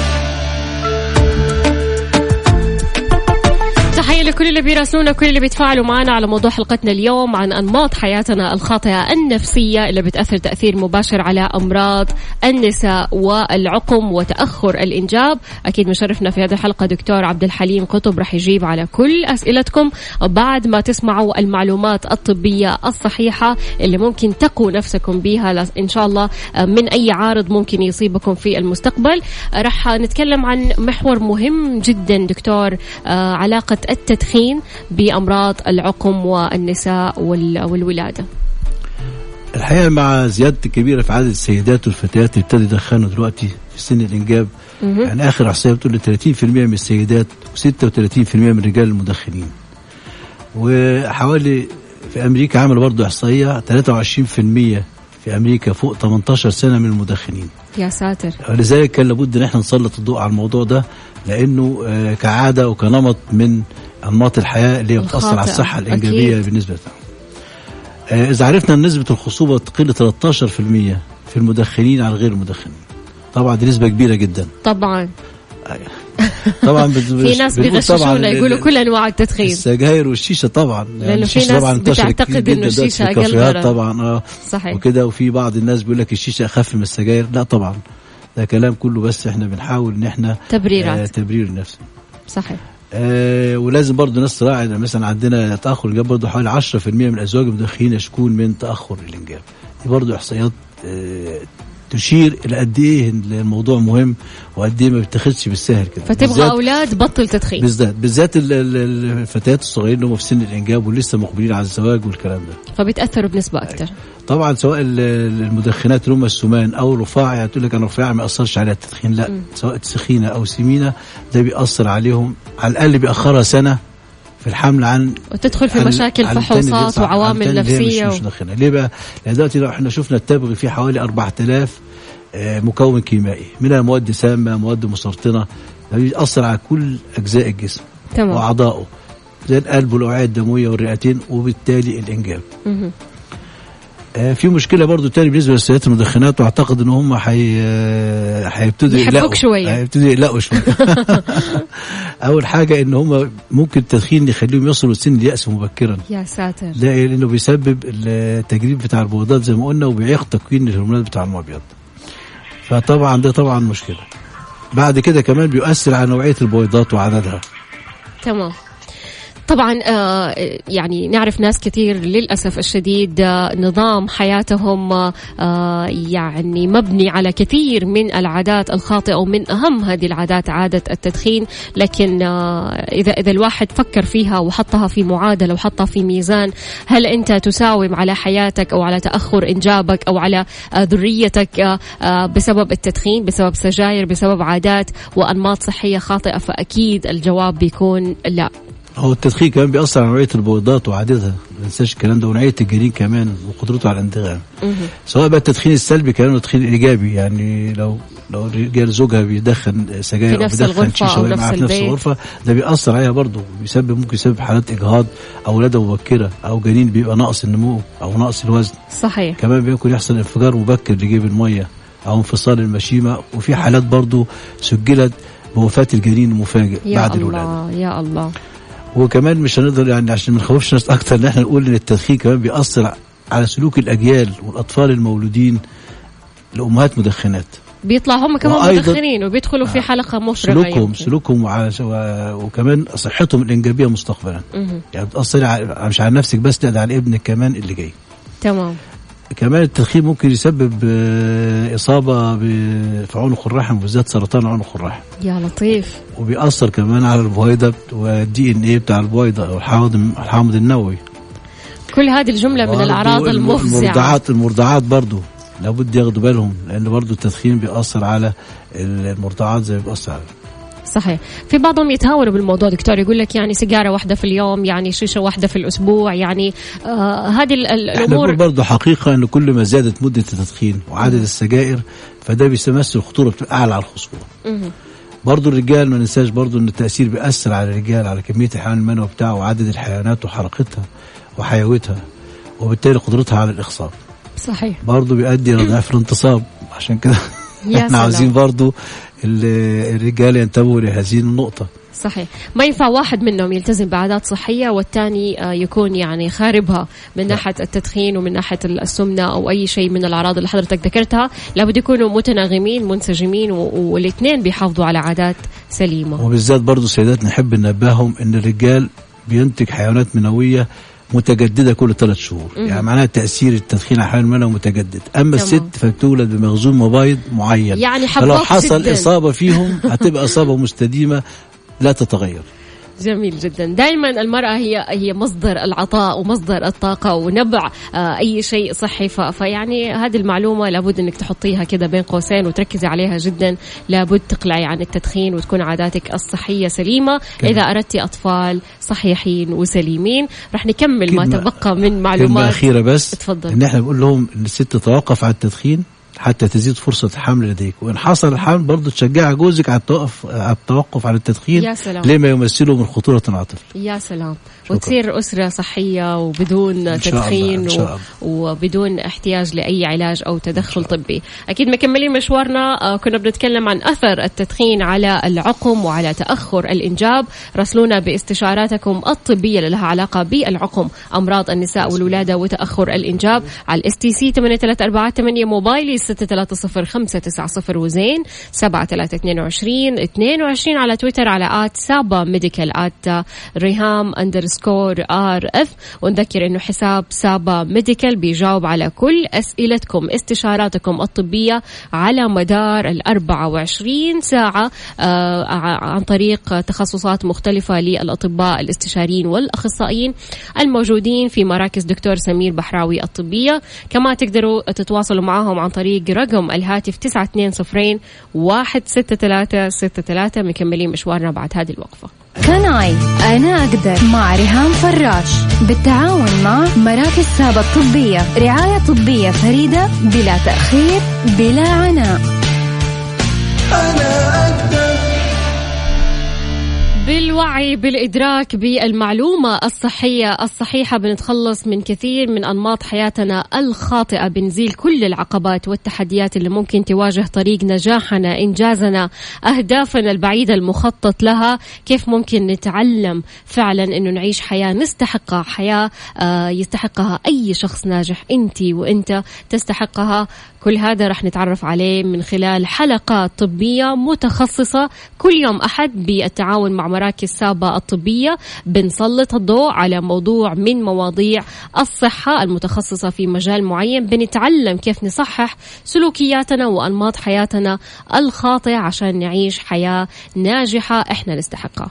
C: تحية لكل اللي بيراسلونا كل اللي بيتفاعلوا معنا على موضوع حلقتنا اليوم عن أنماط حياتنا الخاطئة النفسية اللي بتأثر تأثير مباشر على أمراض النساء والعقم وتأخر الإنجاب أكيد مشرفنا في هذه الحلقة دكتور عبد الحليم قطب رح يجيب على كل أسئلتكم بعد ما تسمعوا المعلومات الطبية الصحيحة اللي ممكن تقوا نفسكم بها إن شاء الله من أي عارض ممكن يصيبكم في المستقبل رح نتكلم عن محور مهم جدا دكتور آه، علاقة التدخين بأمراض العقم والنساء وال- والولادة
D: الحقيقه مع زياده كبيره في عدد السيدات والفتيات اللي ابتدوا يدخنوا دلوقتي في سن الانجاب يعني اخر احصائيه بتقول لي 30% من السيدات و36% من الرجال المدخنين وحوالي في امريكا عملوا برضه احصائيه 23% في امريكا فوق 18 سنه من المدخنين
C: يا ساتر
D: ولذلك كان لابد ان احنا نسلط الضوء على الموضوع ده لانه آه، كعاده وكنمط من انماط الحياه اللي هي بتاثر على
C: الخاطئة.
D: الصحه الانجابيه
C: أكيد.
D: بالنسبه لنا. آه، اذا عرفنا ان نسبه الخصوبه تقل 13% في المدخنين على غير المدخنين. طبعا دي نسبه كبيره جدا.
C: طبعا
D: طبعا بت-
C: في ناس
D: بنقول
C: بيغششونا
D: طبعاً
C: يقولوا
D: ال-
C: كل انواع التدخين
D: السجاير والشيشه طبعا
C: لأنه في
D: الشيشة
C: ناس
D: طبعا انتشرت
C: بتعتقد
D: كتير
C: إنه
D: جداً دلوقتي
C: الشيشة
D: في
C: أقل
D: الكافيهات
C: ضرر.
D: طبعا اه
C: صحيح
D: وكده وفي بعض الناس بيقول لك الشيشه اخف من السجاير لا طبعا ده كلام كله بس احنا بنحاول ان احنا آه
C: تبريرات
D: تبرير نفسي
C: صحيح
D: آه ولازم برضه الناس تراعي إن مثلا عندنا تاخر الانجاب برضه حوالي 10% من الازواج المدخنين يشكون من تاخر الانجاب دي برضه احصائيات آه تشير الى قد ايه إن الموضوع مهم وقد ايه ما بيتاخدش بالسهل كده
C: فتبغى
D: بالذات-
C: اولاد بطل تدخين
D: بالذات بالذات ال- ال- الفتيات الصغيرين اللي هم في سن الانجاب ولسه مقبلين على الزواج والكلام ده
C: فبيتاثروا بنسبه اكثر
D: طبعا سواء ال- ال- المدخنات اللي هم السمان او الرفاع يعني تقول لك انا رفيعه ما ياثرش عليها التدخين لا
C: مم.
D: سواء سخينه او سمينه ده بيأثر عليهم على الاقل بيأخرها سنه في الحمل عن
C: وتدخل في
D: عن-
C: مشاكل
D: عن التاني اللي-
C: فحوصات
D: صح، عن
C: وعوامل
D: التاني اللي هي
C: نفسيه
D: مش,
C: و...
D: مش مدخنه ليه بقى؟ لان دلوقتي لو احنا شفنا التبغ فيه حوالي 4000 آه، مكون كيميائي منها مواد سامه مواد مسرطنه ده بيأثر على كل اجزاء الجسم
C: تمام
D: واعضائه زي القلب والاوعيه الدمويه والرئتين وبالتالي الانجاب
C: مهم.
D: آه، في مشكله برضو تاني بالنسبه للسيدات المدخنات واعتقد ان هم حي... آه، هيبتدوا
C: يحبوك
D: يقلقوا
C: شوية.
D: هيبتدوا يقلقوا شويه اول حاجه ان هم ممكن التدخين يخليهم يصلوا لسن الياس مبكرا
C: يا ساتر
D: لا لانه بيسبب التجريب بتاع البويضات زي ما قلنا وبيعيق تكوين الهرمونات بتاع المبيض فطبعا ده طبعا مشكله بعد كده كمان بيؤثر على نوعيه البويضات وعددها
C: تمام طبعا آه، يعني نعرف ناس كثير للاسف الشديد آه، نظام حياتهم آه، يعني مبني على كثير من العادات الخاطئه ومن اهم هذه العادات عاده التدخين لكن آه، اذا اذا الواحد فكر فيها وحطها في معادله وحطها في ميزان هل انت تساوم على حياتك او على تاخر انجابك او على آه، ذريتك آه، آه، بسبب التدخين بسبب سجاير بسبب عادات وانماط صحيه خاطئه فاكيد الجواب بيكون لا
D: هو التدخين كمان بيأثر على نوعيه البويضات وعددها ما ننساش الكلام ده ونوعيه الجنين كمان وقدرته على الانتغام
C: مهم.
D: سواء بقى التدخين السلبي كمان والتدخين الايجابي يعني لو لو الرجال زوجها بيدخن سجاير
C: في
D: او
C: نفس
D: بيدخن
C: الغرفة
D: شيشه
C: أو
D: وهي
C: نفس
D: معاها في نفس
C: البيت.
D: الغرفه ده بيأثر عليها برضه بيسبب ممكن يسبب حالات اجهاض او ولاده مبكره او جنين بيبقى ناقص النمو او ناقص الوزن
C: صحيح
D: كمان بيمكن يحصل انفجار مبكر لجيب الميه او انفصال المشيمه وفي حالات برضه سجلت بوفاه الجنين المفاجئ
C: يا
D: بعد الولاده
C: الله يا الله
D: وكمان مش هنقدر يعني عشان ما نخوفش ناس اكتر ان احنا نقول ان التدخين كمان بيأثر على سلوك الاجيال والاطفال المولودين لامهات مدخنات
C: بيطلع هم كمان
D: وأيضاً-
C: مدخنين وبيدخلوا في حلقه مفرغه
D: سلوكهم
C: يمكن.
D: سلوكهم وعلى و- وكمان صحتهم الانجابيه مستقبلا
C: مهم.
D: يعني بتاثر على مش على نفسك بس لا ده على ابنك كمان اللي جاي
C: تمام
D: كمان التدخين ممكن يسبب آه، اصابه ب- في عنق الرحم بالذات سرطان عنق الرحم
C: يا لطيف
D: وبيأثر كمان على البويضه والدي ان ايه بتاع البويضه او الحامض الحامض النووي
C: كل هذه الجمله من
D: برضو
C: الاعراض
D: الم-
C: المفزعه
D: المرضعات المرضعات برضو لابد ياخدوا بالهم لان برضو التدخين بيأثر على المرضعات زي ما بيأثر على
C: صحيح في بعضهم يتهاوروا بالموضوع دكتور يقول لك يعني سيجاره واحده في اليوم يعني شيشه واحده في الاسبوع يعني آه هذه ال- ال-
D: احنا بنقول
C: الامور
D: برضو حقيقه ان كل ما زادت مده التدخين وعدد السجائر فده بيمثل خطوره بتبقى اعلى على الخصوبه
C: مهم.
D: برضو الرجال ما ننساش برضو ان التاثير بيأثر على الرجال على كميه الحيوان المنوي بتاعه وعدد الحيوانات وحركتها وحيويتها وبالتالي قدرتها على الاخصاب
C: صحيح
D: برضو بيؤدي الى ضعف الانتصاب عشان كده
C: يا
D: احنا
C: سلام.
D: عاوزين برضو ال- الرجال ينتبهوا لهذه النقطه
C: صحيح ما ينفع واحد منهم يلتزم بعادات صحية والثاني آه، يكون يعني خاربها من ناحية التدخين ومن ناحية السمنة أو أي شيء من الأعراض اللي حضرتك ذكرتها لابد يكونوا متناغمين منسجمين و- والاثنين بيحافظوا على عادات سليمة
D: وبالذات برضو السيدات نحب ننبههم ان الرجال بينتج حيوانات منويه متجدده كل ثلاث شهور يعني معناها تاثير التدخين على الحيوان المنوي متجدد اما
C: تمام.
D: الست فبتولد بمخزون مبايض معين
C: يعني
D: فلو
C: حبوط
D: حصل
C: جداً.
D: اصابه فيهم هتبقى اصابه مستديمه لا تتغير
C: جميل جدا دائما المرأة هي هي مصدر العطاء ومصدر الطاقة ونبع آه، أي شيء صحي ف- فيعني هذه المعلومة لابد أنك تحطيها كده بين قوسين وتركزي عليها جدا لابد تقلعي عن التدخين وتكون عاداتك الصحية سليمة
D: كلمة.
C: إذا أردتي أطفال صحيحين وسليمين رح نكمل ما
D: كلمة-
C: تبقى من
D: كلمه
C: معلومات
D: اخيره بس
C: اتفضل.
D: ان احنا بنقول لهم ان الست تتوقف عن التدخين حتى تزيد فرصة الحمل لديك وإن حصل الحمل برضه تشجع جوزك على التوقف على التوقف عن التدخين
C: يا سلام.
D: لما يمثله من خطورة على الطفل
C: يا سلام
D: شكراً.
C: وتصير أسرة صحية وبدون
D: إن شاء الله،
C: تدخين
D: إن شاء
C: و... وبدون احتياج لأي علاج أو تدخل طبي أكيد مكملين مشوارنا آه، كنا بنتكلم عن أثر التدخين على العقم وعلى تأخر الإنجاب راسلونا باستشاراتكم الطبية اللي لها علاقة بالعقم أمراض النساء والولادة وتأخر الإنجاب على الاس تي سي 8348 موبايلي 630 وزين 7322 22 على تويتر على آت سابا ميديكال آت ريهام اندرسكور ار اف ونذكر انه حساب سابا ميديكال بيجاوب على كل اسئلتكم استشاراتكم الطبيه على مدار ال 24 ساعه آه، ع- عن طريق تخصصات مختلفه للاطباء الاستشاريين والاخصائيين الموجودين في مراكز دكتور سمير بحراوي الطبيه كما تقدروا تتواصلوا معهم عن طريق رقم الهاتف 920 16363 مكملين مشوارنا بعد هذه الوقفه
B: كناي أنا أقدر مع ريهام فراش بالتعاون مع مراكز سابا الطبية رعاية طبية فريدة بلا تأخير بلا عناء
A: أنا أقدر
C: بالوعي بالإدراك بالمعلومة الصحية الصحيحة بنتخلص من كثير من أنماط حياتنا الخاطئة بنزيل كل العقبات والتحديات اللي ممكن تواجه طريق نجاحنا إنجازنا أهدافنا البعيدة المخطط لها كيف ممكن نتعلم فعلا أنه نعيش حياة نستحقها حياة آه، يستحقها أي شخص ناجح أنت وأنت تستحقها كل هذا رح نتعرف عليه من خلال حلقات طبية متخصصة كل يوم أحد بالتعاون مع مراكز سابا الطبية بنسلط الضوء على موضوع من مواضيع الصحة المتخصصة في مجال معين بنتعلم كيف نصحح سلوكياتنا وأنماط حياتنا الخاطئة عشان نعيش حياة ناجحة إحنا نستحقها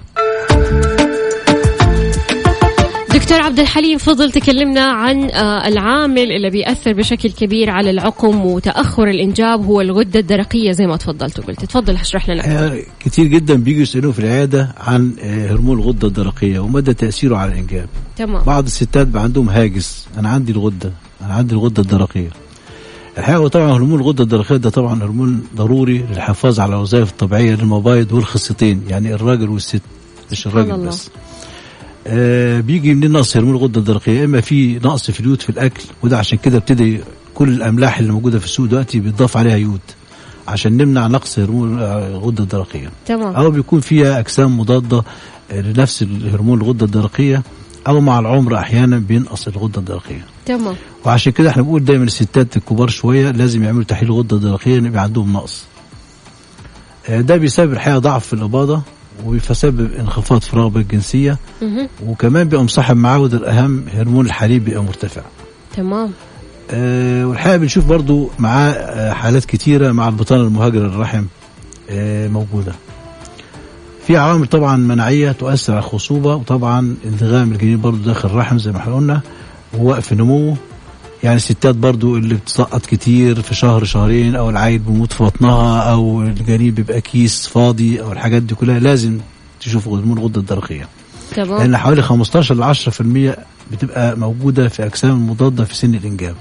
C: دكتور عبد الحليم فضل تكلمنا عن آه، العامل اللي بيأثر بشكل كبير على العقم وتأخر الإنجاب هو الغدة الدرقية زي ما تفضلت وقلت تفضل اشرح لنا أكثر.
D: يعني كتير جدا بيجوا يسألوا في العيادة عن آه، هرمون الغدة الدرقية ومدى تأثيره على الإنجاب
C: تمام
D: بعض الستات بقى عندهم هاجس أنا عندي الغدة أنا عندي الغدة الدرقية الحقيقة طبعا هرمون الغدة الدرقية ده طبعا هرمون ضروري للحفاظ على الوظائف الطبيعية للمبايض والخصيتين يعني الراجل والست مش
C: سبحان
D: الراجل
C: الله.
D: بس آه بيجي من نقص هرمون الغدة الدرقية إما في نقص في اليود في الأكل وده عشان كده ابتدي كل الأملاح اللي موجودة في السوق دلوقتي بيضاف عليها يود عشان نمنع نقص هرمون آه، الغدة الدرقية
C: تمام
D: او بيكون فيها اجسام مضاده لنفس الهرمون الغده الدرقيه او مع العمر احيانا بينقص الغده الدرقيه
C: تمام
D: وعشان كده احنا بنقول دايما الستات الكبار شويه لازم يعملوا تحليل غده درقيه ان يبقى عندهم نقص آه، ده بيسبب الحقيقه ضعف في الاباضه ويسبب انخفاض في الرغبه الجنسيه
C: مهم.
D: وكمان بيبقى مصاحب معاه وده الاهم هرمون الحليب بيبقى مرتفع
C: تمام
D: آه، والحقيقه بنشوف برضو معاه آه، حالات كتيره مع البطانه المهاجره للرحم آه، موجوده في عوامل طبعا مناعيه تؤثر على الخصوبه وطبعا انضغام الجنين برضو داخل الرحم زي ما احنا قلنا ووقف نموه يعني الستات برضو اللي بتسقط كتير في شهر شهرين او العيل بيموت في بطنها او الجنين بيبقى كيس فاضي او الحاجات دي كلها لازم تشوف هرمون الغده الدرقيه
C: تمام
D: لان حوالي 15 ل 10% بتبقى موجوده في اجسام مضاده في سن الانجاب.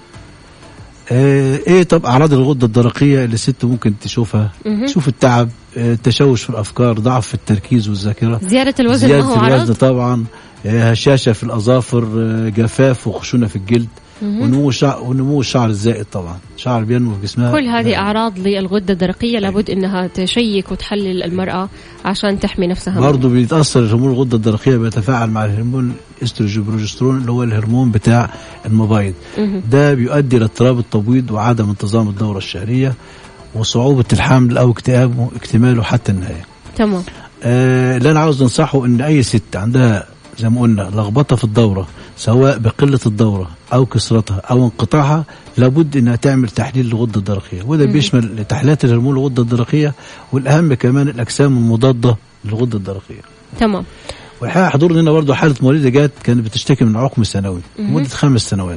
D: آه ايه طب اعراض الغده الدرقيه اللي الست ممكن تشوفها؟
C: مهم.
D: تشوف التعب آه، تشوش في الافكار ضعف في التركيز والذاكره
C: زيادة الوزن ما
D: زيادة
C: هو
D: الوزن
C: عرض
D: طبعا آه، هشاشه في الاظافر آه، جفاف وخشونه في الجلد ونمو شعر ونمو الشعر الزائد طبعا شعر بينمو في جسمها
C: كل هذه
D: آه،
C: أعراض للغدة الدرقية لابد أنها تشيك وتحلل المرأة عشان تحمي نفسها منها.
D: برضه بيتاثر هرمون الغده الدرقيه بيتفاعل مع الهرمون الاستروجين بروجسترون اللي هو الهرمون بتاع المبايض
C: مهم.
D: ده بيؤدي الى اضطراب التبويض وعدم انتظام الدوره الشهريه وصعوبه الحمل او اكتئابه اكتماله حتى النهايه
C: تمام
D: آه اللي انا عاوز انصحه ان اي ست عندها زي ما قلنا لخبطه في الدوره سواء بقله الدوره او كثرتها او انقطاعها لابد انها تعمل تحليل للغده الدرقيه وده بيشمل تحليلات الهرمون الغده الدرقيه والاهم كمان الاجسام المضاده للغده الدرقيه
C: تمام
D: والحقيقه حضورنا هنا برضه حاله مريضه جات كانت بتشتكي من عقم سنوي لمده خمس سنوات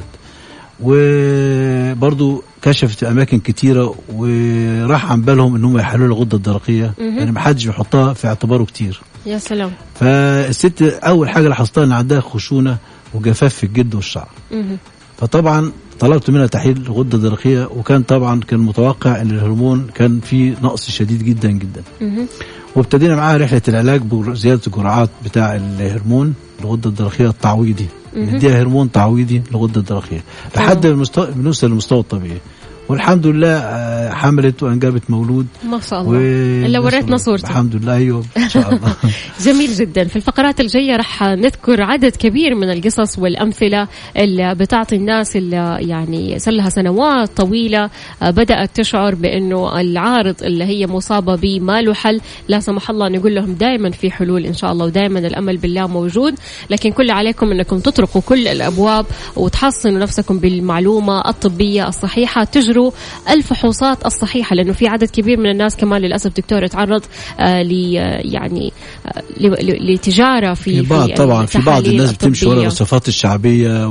D: وبرضه كشفت في اماكن كتيره وراح عن بالهم ان هم يحللوا الغده الدرقيه يعني ما حدش بيحطها في اعتباره كتير
C: يا سلام
D: فالست اول حاجه لاحظتها ان عندها خشونه وجفاف في الجلد والشعر
C: مهم.
D: فطبعا طلبت منها تحليل الغده الدرقيه وكان طبعا كان متوقع ان الهرمون كان فيه نقص شديد جدا جدا
C: مهم.
D: وابتدينا معاها رحله العلاج بزياده الجرعات بتاع الهرمون الغده الدرقيه التعويضي نديها هرمون تعويضي للغده الدرقيه لحد ما المستوى- بنوصل للمستوى الطبيعي والحمد لله آه، حملت وانجبت مولود
C: ما شاء
D: و...
C: الله إلا وريتنا صورته
D: الحمد لله ايوه ان شاء الله
C: جميل جدا في الفقرات الجاية رح نذكر عدد كبير من القصص والأمثلة اللي بتعطي الناس اللي يعني صار لها سنوات طويلة آه، بدأت تشعر بأنه العارض اللي هي مصابة به ما له حل لا سمح الله نقول لهم دائما في حلول إن شاء الله ودائما الأمل بالله موجود لكن كل عليكم أنكم تطرقوا كل الأبواب وتحصنوا نفسكم بالمعلومة الطبية الصحيحة تجروا الفحوصات الصحيحة لأنه في عدد كبير من الناس كمان للأسف دكتور تعرض آه ل يعني آه، ل- ل- لتجارة في
D: في بعض طبعا في بعض
C: التحاليل
D: الناس بتمشي ورا
C: الطبية.
D: الوصفات الشعبيه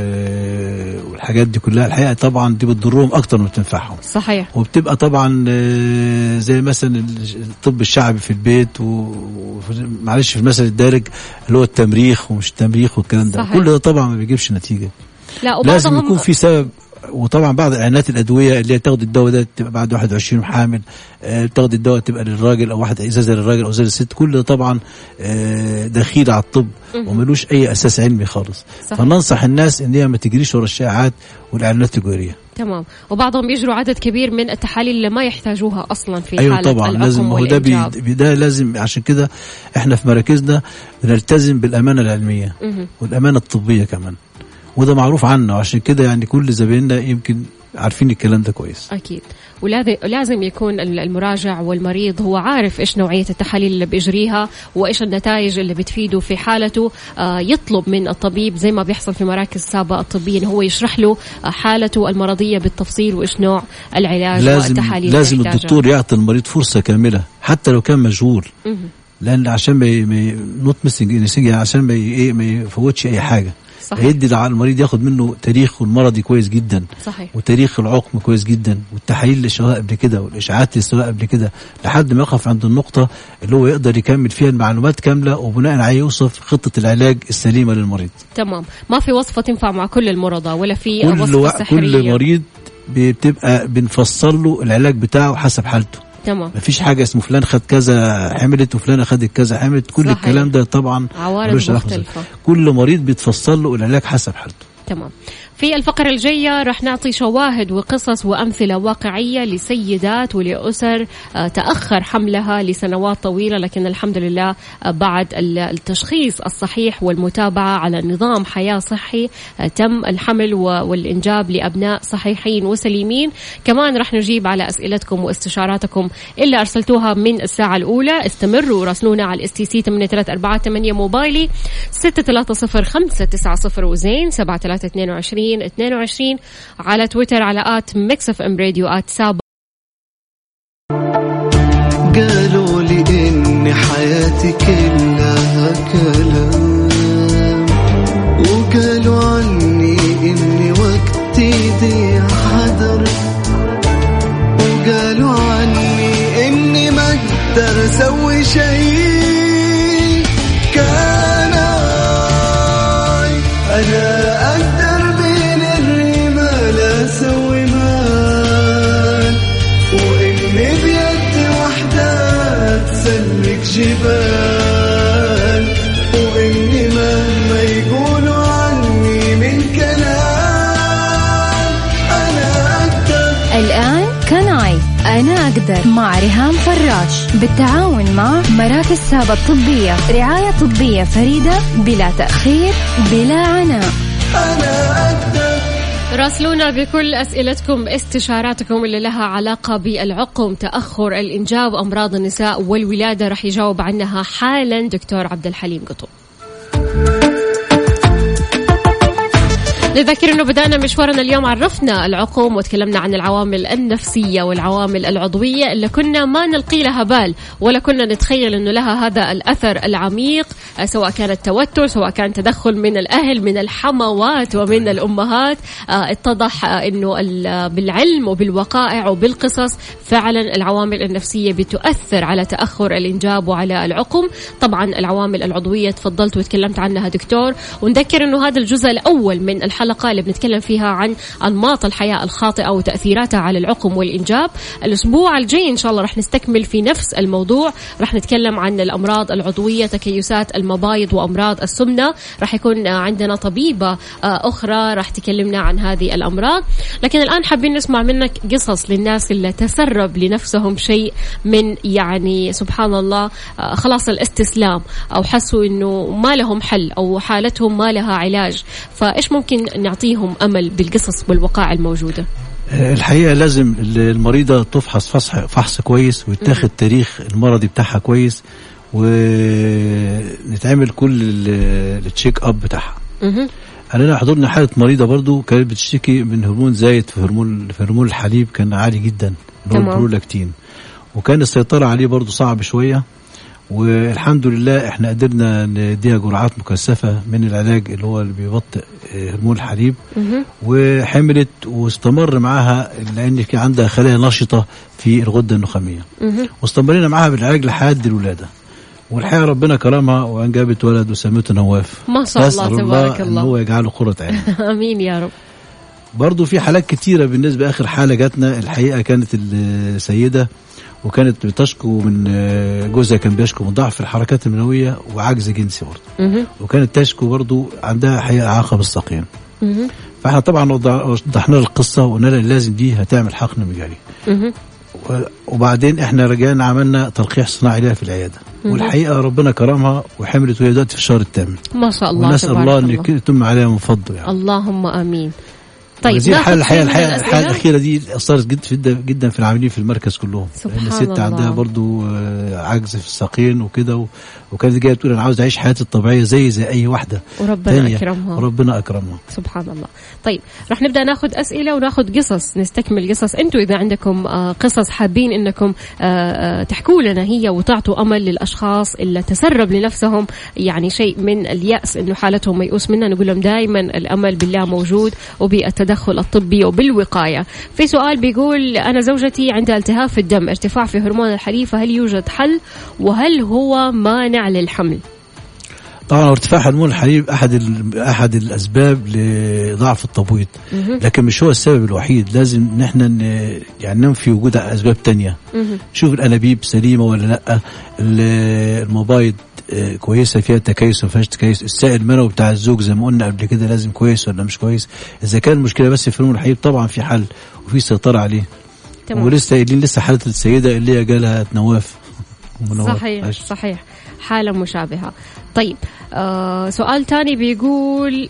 D: وال- والحاجات دي كلها الحقيقه طبعا دي بتضرهم اكتر ما بتنفعهم
C: صحيح
D: وبتبقى طبعا آه، زي مثلا الطب الشعبي في البيت و- ومعلش في المثل الدارج اللي هو التمريخ ومش التمريخ والكلام ده
C: صحيح.
D: كل ده طبعا ما بيجيبش نتيجه
C: لا
D: لازم
C: وبعضهم
D: يكون في سبب وطبعا بعض اعلانات الادويه اللي هي تاخد الدواء ده تبقى بعد 21 حامل آه، تاخد الدواء تبقى للراجل او واحد ازازه للراجل او ازازه للست كل ده طبعا آه، دخيل على الطب وملوش اي اساس علمي خالص
C: صحيح.
D: فننصح الناس ان هي ما تجريش ورا الشائعات والاعلانات التجاريه
C: تمام وبعضهم يجروا عدد كبير من التحاليل اللي ما يحتاجوها أصلا في
D: ايوه
C: حالة
D: طبعا
C: العقم
D: لازم ما هو ده بي
C: والإنجاب.
D: بي- ده لازم عشان كده احنا في مراكزنا بنلتزم بالامانه العلميه
C: مهم.
D: والامانه الطبيه كمان وده معروف عنه عشان كده يعني كل زبايننا يمكن عارفين الكلام ده كويس
C: أكيد ولازم لازم يكون المراجع والمريض هو عارف إيش نوعية التحاليل اللي بيجريها وإيش النتائج اللي بتفيده في حالته آه، يطلب من الطبيب زي ما بيحصل في مراكز سابقة الطبية إنه هو يشرح له آه، حالته المرضية بالتفصيل وإيش نوع العلاج
D: لازم
C: والتحاليل
D: لازم
C: اللي يحتاجها.
D: الدكتور يعطي المريض فرصه كامله حتى لو كان مشغول
C: مهم.
D: لان عشان ما ما نوت ميسنج يعني عشان ما ي- ايه ما يفوتش اي حاجه
C: صحيح
D: يدي على المريض ياخد منه تاريخه المرضي كويس جدا
C: صحيح
D: وتاريخ العقم كويس جدا والتحاليل اللي اشتغلها قبل كده والاشاعات اللي اشتغلها قبل كده لحد ما يقف عند النقطه اللي هو يقدر يكمل فيها المعلومات كامله وبناء عليه يوصف خطه العلاج السليمه للمريض
C: تمام ما في وصفة تنفع مع كل المرضى ولا في
D: كل
C: وصفة
D: و...
C: سحرية
D: كل مريض بتبقى بنفصل له العلاج بتاعه حسب حالته
C: تمام
D: مفيش حاجه اسمه فلان خد كذا حملت وفلانه خدت كذا حملت كل
C: صحيح.
D: الكلام ده طبعا
C: عوارض
D: ملوش علاقة
C: مختلفة
D: كل مريض بيتفصل له العلاج حسب حالته
C: تمام في الفقرة الجاية رح نعطي شواهد وقصص وأمثلة واقعية لسيدات ولأسر آه، تأخر حملها لسنوات طويلة لكن الحمد لله آه، بعد ال- التشخيص الصحيح والمتابعة على نظام حياة صحي آه، تم الحمل و- والإنجاب لأبناء صحيحين وسليمين كمان رح نجيب على أسئلتكم واستشاراتكم اللي أرسلتوها من الساعة الأولى استمروا راسلونا على الاس تي سي 8348 موبايلي 630 590 وزين 7322 22 على تويتر على آت ميكس اف ام راديو آت سابا
A: قالوا لي إن حياتي كلها كلام وقالوا عني إني وقتي ضيع حذر وقالوا عني إني ما أقدر أسوي شيء كان أنا أقدر بين الرمال أسوي مال وإني بيدي وحدة
B: أقدر مع ريهام فراش بالتعاون مع مراكز سابا الطبية رعاية طبية فريدة بلا تأخير بلا عناء
A: أنا أقدر
C: راسلونا بكل أسئلتكم استشاراتكم اللي لها علاقة بالعقم تأخر الإنجاب أمراض النساء والولادة رح يجاوب عنها حالا دكتور عبد الحليم قطب نذكر انه بدانا مشوارنا اليوم عرفنا العقم وتكلمنا عن العوامل النفسيه والعوامل العضويه اللي كنا ما نلقي لها بال ولا كنا نتخيل انه لها هذا الاثر العميق آه، سواء كان التوتر سواء كان تدخل من الاهل من الحموات ومن الامهات آه، اتضح آه، انه ال- بالعلم وبالوقائع وبالقصص فعلا العوامل النفسيه بتؤثر على تاخر الانجاب وعلى العقم طبعا العوامل العضويه تفضلت وتكلمت عنها دكتور ونذكر انه هذا الجزء الاول من الحلقه اللي بنتكلم فيها عن انماط الحياه الخاطئه وتاثيراتها على العقم والانجاب الاسبوع الجاي ان شاء الله رح نستكمل في نفس الموضوع رح نتكلم عن الامراض العضويه تكيسات المبايض وامراض السمنه رح يكون عندنا طبيبه آه، اخرى رح تكلمنا عن هذه الامراض لكن الان حابين نسمع منك قصص للناس اللي تسرب لنفسهم شيء من يعني سبحان الله آه، خلاص الاستسلام او حسوا انه ما لهم حل او حالتهم ما لها علاج فايش ممكن نعطيهم امل بالقصص والوقائع الموجوده
D: آه، الحقيقه لازم المريضه تفحص فحص فحص كويس ويتاخد تاريخ المرضي بتاعها كويس ونتعمل كل ال- التشيك اب بتاعها
C: مهم.
D: انا حضرنا حاله مريضه برضو كانت بتشتكي من هرمون زايد في هرمون في هرمون الحليب كان عالي جدا اللي هو
C: تمام.
D: البرولاكتين وكان السيطره عليه برضو صعب شويه والحمد لله احنا قدرنا نديها جرعات مكثفه من العلاج اللي هو اللي بيبطئ آه، هرمون الحليب
C: مهم.
D: وحملت واستمر معاها لان في عندها خلايا نشطه في الغده النخاميه
C: مهم.
D: واستمرينا معاها بالعلاج لحد الولاده والحقيقه ربنا كرمها وانجبت ولد وسميته نواف
C: ما شاء الله
D: نسأل
C: تبارك
D: ان
C: الله
D: هو يجعله قرة عين
C: امين يا رب
D: برضو في حالات كتيرة بالنسبة آخر حالة جاتنا الحقيقة كانت السيدة وكانت بتشكو من آه، جوزها كان بيشكو من ضعف الحركات المنوية وعجز جنسي برضو
C: مهم.
D: وكانت تشكو برضو عندها حقيقة إعاقة بالساقين
C: مهم.
D: فاحنا طبعا وضع- وضحنا لها القصة وقلنا لها لازم دي هتعمل حقن مجاري
C: مهم.
D: و- وبعدين احنا رجعنا عملنا تلقيح صناعي لها في العيادة والحقيقة ربنا كرمها وحملت وهي دلوقتي في الشهر الثامن
C: ما شاء الله
D: ونسأل
C: تبارك
D: الله
C: الله,
D: ان يتم عليها من فضله يعني
C: اللهم امين طيب
D: وهذه
C: ناخذ
D: الحالة
C: شيء
D: الحقيقة
C: من
D: الحقيقة, الحالة
C: الأسئلة؟
D: الأخيرة دي أثرت جدا جدا جدا في العاملين في المركز كلهم
C: سبحان
D: لأن الست
C: الله.
D: عندها برضو آه، عجز في الساقين وكده و- وكانت جاية تقول أنا عاوز أعيش حياتي الطبيعية زي زي أي واحدة
C: وربنا
D: تانية
C: اكرمها
D: وربنا أكرمها
C: سبحان الله طيب رح نبدا ناخذ اسئله وناخذ قصص نستكمل قصص انتم اذا عندكم آه، قصص حابين انكم آه، آه، تحكوا لنا هي وتعطوا امل للاشخاص اللي تسرب لنفسهم يعني شيء من الياس انه حالتهم ميؤوس منها نقول لهم دائما الامل بالله موجود وبالتدخل الطبي وبالوقايه في سؤال بيقول انا زوجتي عندها التهاب في الدم ارتفاع في هرمون الحليب فهل يوجد حل وهل هو مانع للحمل
D: طبعا ارتفاع هرمون الحليب أحد ال- أحد الأسباب لضعف التبويض لكن مش هو السبب الوحيد لازم إن احنا ن- يعني ننفي وجود أسباب تانية
C: مهم.
D: شوف الانابيب سليمه ولا لا ال- المبايض آه، كويسه فيها تكيس ما فيهاش تكيس السائل المنوي بتاع الزوج زي ما قلنا قبل كده لازم كويس ولا مش كويس اذا كان المشكله بس في هرمون الحليب طبعا في حل وفي سيطره عليه
C: تمام.
D: ولسه قايلين لسه حاله السيده اللي هي جالها نواف منوف.
C: صحيح
D: معلش.
C: صحيح حالة مشابهة طيب آه سؤال تاني بيقول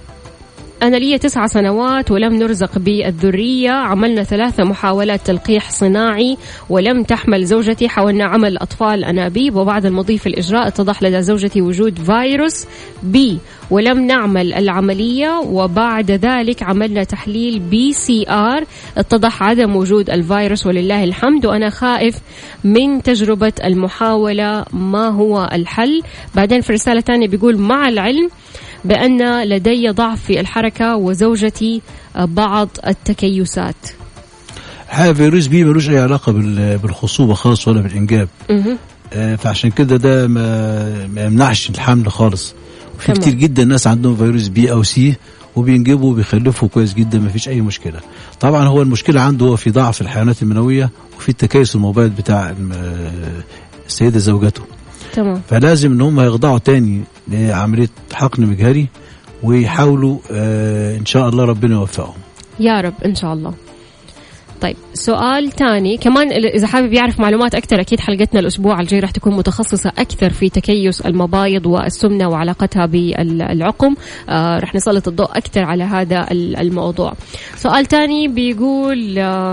C: أنا لي تسع سنوات ولم نرزق بالذرية عملنا ثلاثة محاولات تلقيح صناعي ولم تحمل زوجتي حاولنا عمل أطفال أنابيب وبعد المضي في الإجراء اتضح لدى زوجتي وجود فيروس بي ولم نعمل العملية وبعد ذلك عملنا تحليل بي سي آر اتضح عدم وجود الفيروس ولله الحمد وأنا خائف من تجربة المحاولة ما هو الحل بعدين في رسالة تانية بيقول مع العلم بأن لدي ضعف في الحركة وزوجتي بعض التكيسات
D: الحقيقه فيروس بي ملوش اي علاقه بال- بالخصوبه خالص ولا بالانجاب
C: مهم.
D: آه، فعشان كده ده ما, ما يمنعش الحمل خالص وفي
C: تمام.
D: كتير جدا ناس عندهم فيروس بي او سي وبينجبوا وبيخلفوا كويس جدا ما فيش اي مشكله طبعا هو المشكله عنده هو في ضعف الحيوانات المنويه وفي التكيس المبيض بتاع الم- آه، السيده زوجته
C: تمام
D: فلازم ان هم يخضعوا تاني لعمليه حقن مجهري ويحاولوا آه ان شاء الله ربنا يوفقهم
C: يا رب إن شاء الله طيب سؤال ثاني كمان اذا حابب يعرف معلومات اكثر اكيد حلقتنا الاسبوع الجاي راح تكون متخصصه اكثر في تكيس المبايض والسمنه وعلاقتها بالعقم آه راح نسلط الضوء اكثر على هذا الموضوع سؤال ثاني بيقول آه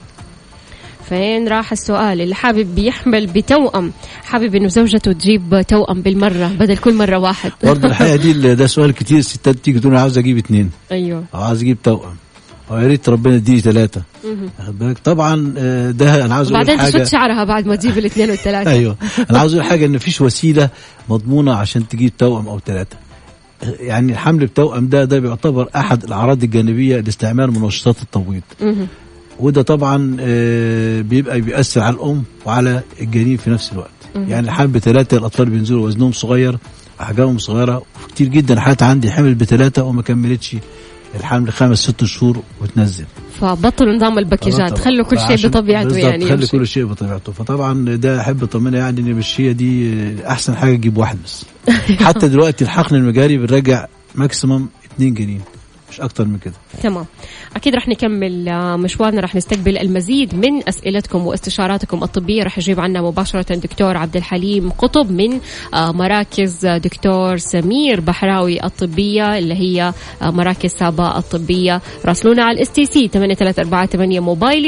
C: فين راح السؤال اللي حابب يحمل بتوأم حابب انه زوجته تجيب توأم بالمرة بدل كل مرة واحد
D: برضه الحقيقه دي ده سؤال كتير ستات تيجي تقول انا عاوز اجيب اثنين
C: ايوه
D: او عاوز اجيب توأم او يا ريت ربنا يديني ثلاثه واخد بالك طبعا آه، ده انا عاوز اقول
C: بعدين
D: حاجه
C: تشد شعرها بعد ما تجيب الاثنين والثلاثة
D: ايوه انا عاوز اقول حاجه ان مفيش وسيله مضمونه عشان تجيب توأم او ثلاثه يعني الحمل بتوأم ده ده بيعتبر احد الاعراض الجانبيه لاستعمال منشطات التبويض
C: مهم.
D: وده طبعا آه، بيبقى بيأثر على الام وعلى الجنين في نفس الوقت يعني الحمل بثلاثه الاطفال بينزلوا وزنهم صغير احجامهم صغيره وكتير جدا حالات عندي حمل بثلاثه وما كملتش الحمل خمس ست شهور وتنزل
C: فبطلوا نظام الباكيجات
D: طبعاً.
C: خلوا كل شيء
D: فعشان-
C: بطبيعته
D: بالظبط،
C: يعني
D: خلي
C: يمشي.
D: كل شيء بطبيعته فطبعا ده احب اطمنها يعني ان المشيه دي آه، احسن حاجه تجيب واحد بس حتى دلوقتي الحقن المجاري بنرجع ماكسيمم اتنين جنين مش اكتر من كده
C: تمام اكيد رح نكمل آه، مشوارنا رح نستقبل المزيد من اسئلتكم واستشاراتكم الطبيه رح يجيب عنا مباشره دكتور عبد الحليم قطب من آه، مراكز آه، دكتور سمير بحراوي الطبيه اللي هي آه، مراكز سابا الطبيه راسلونا على الاس تي سي 8348 موبايلي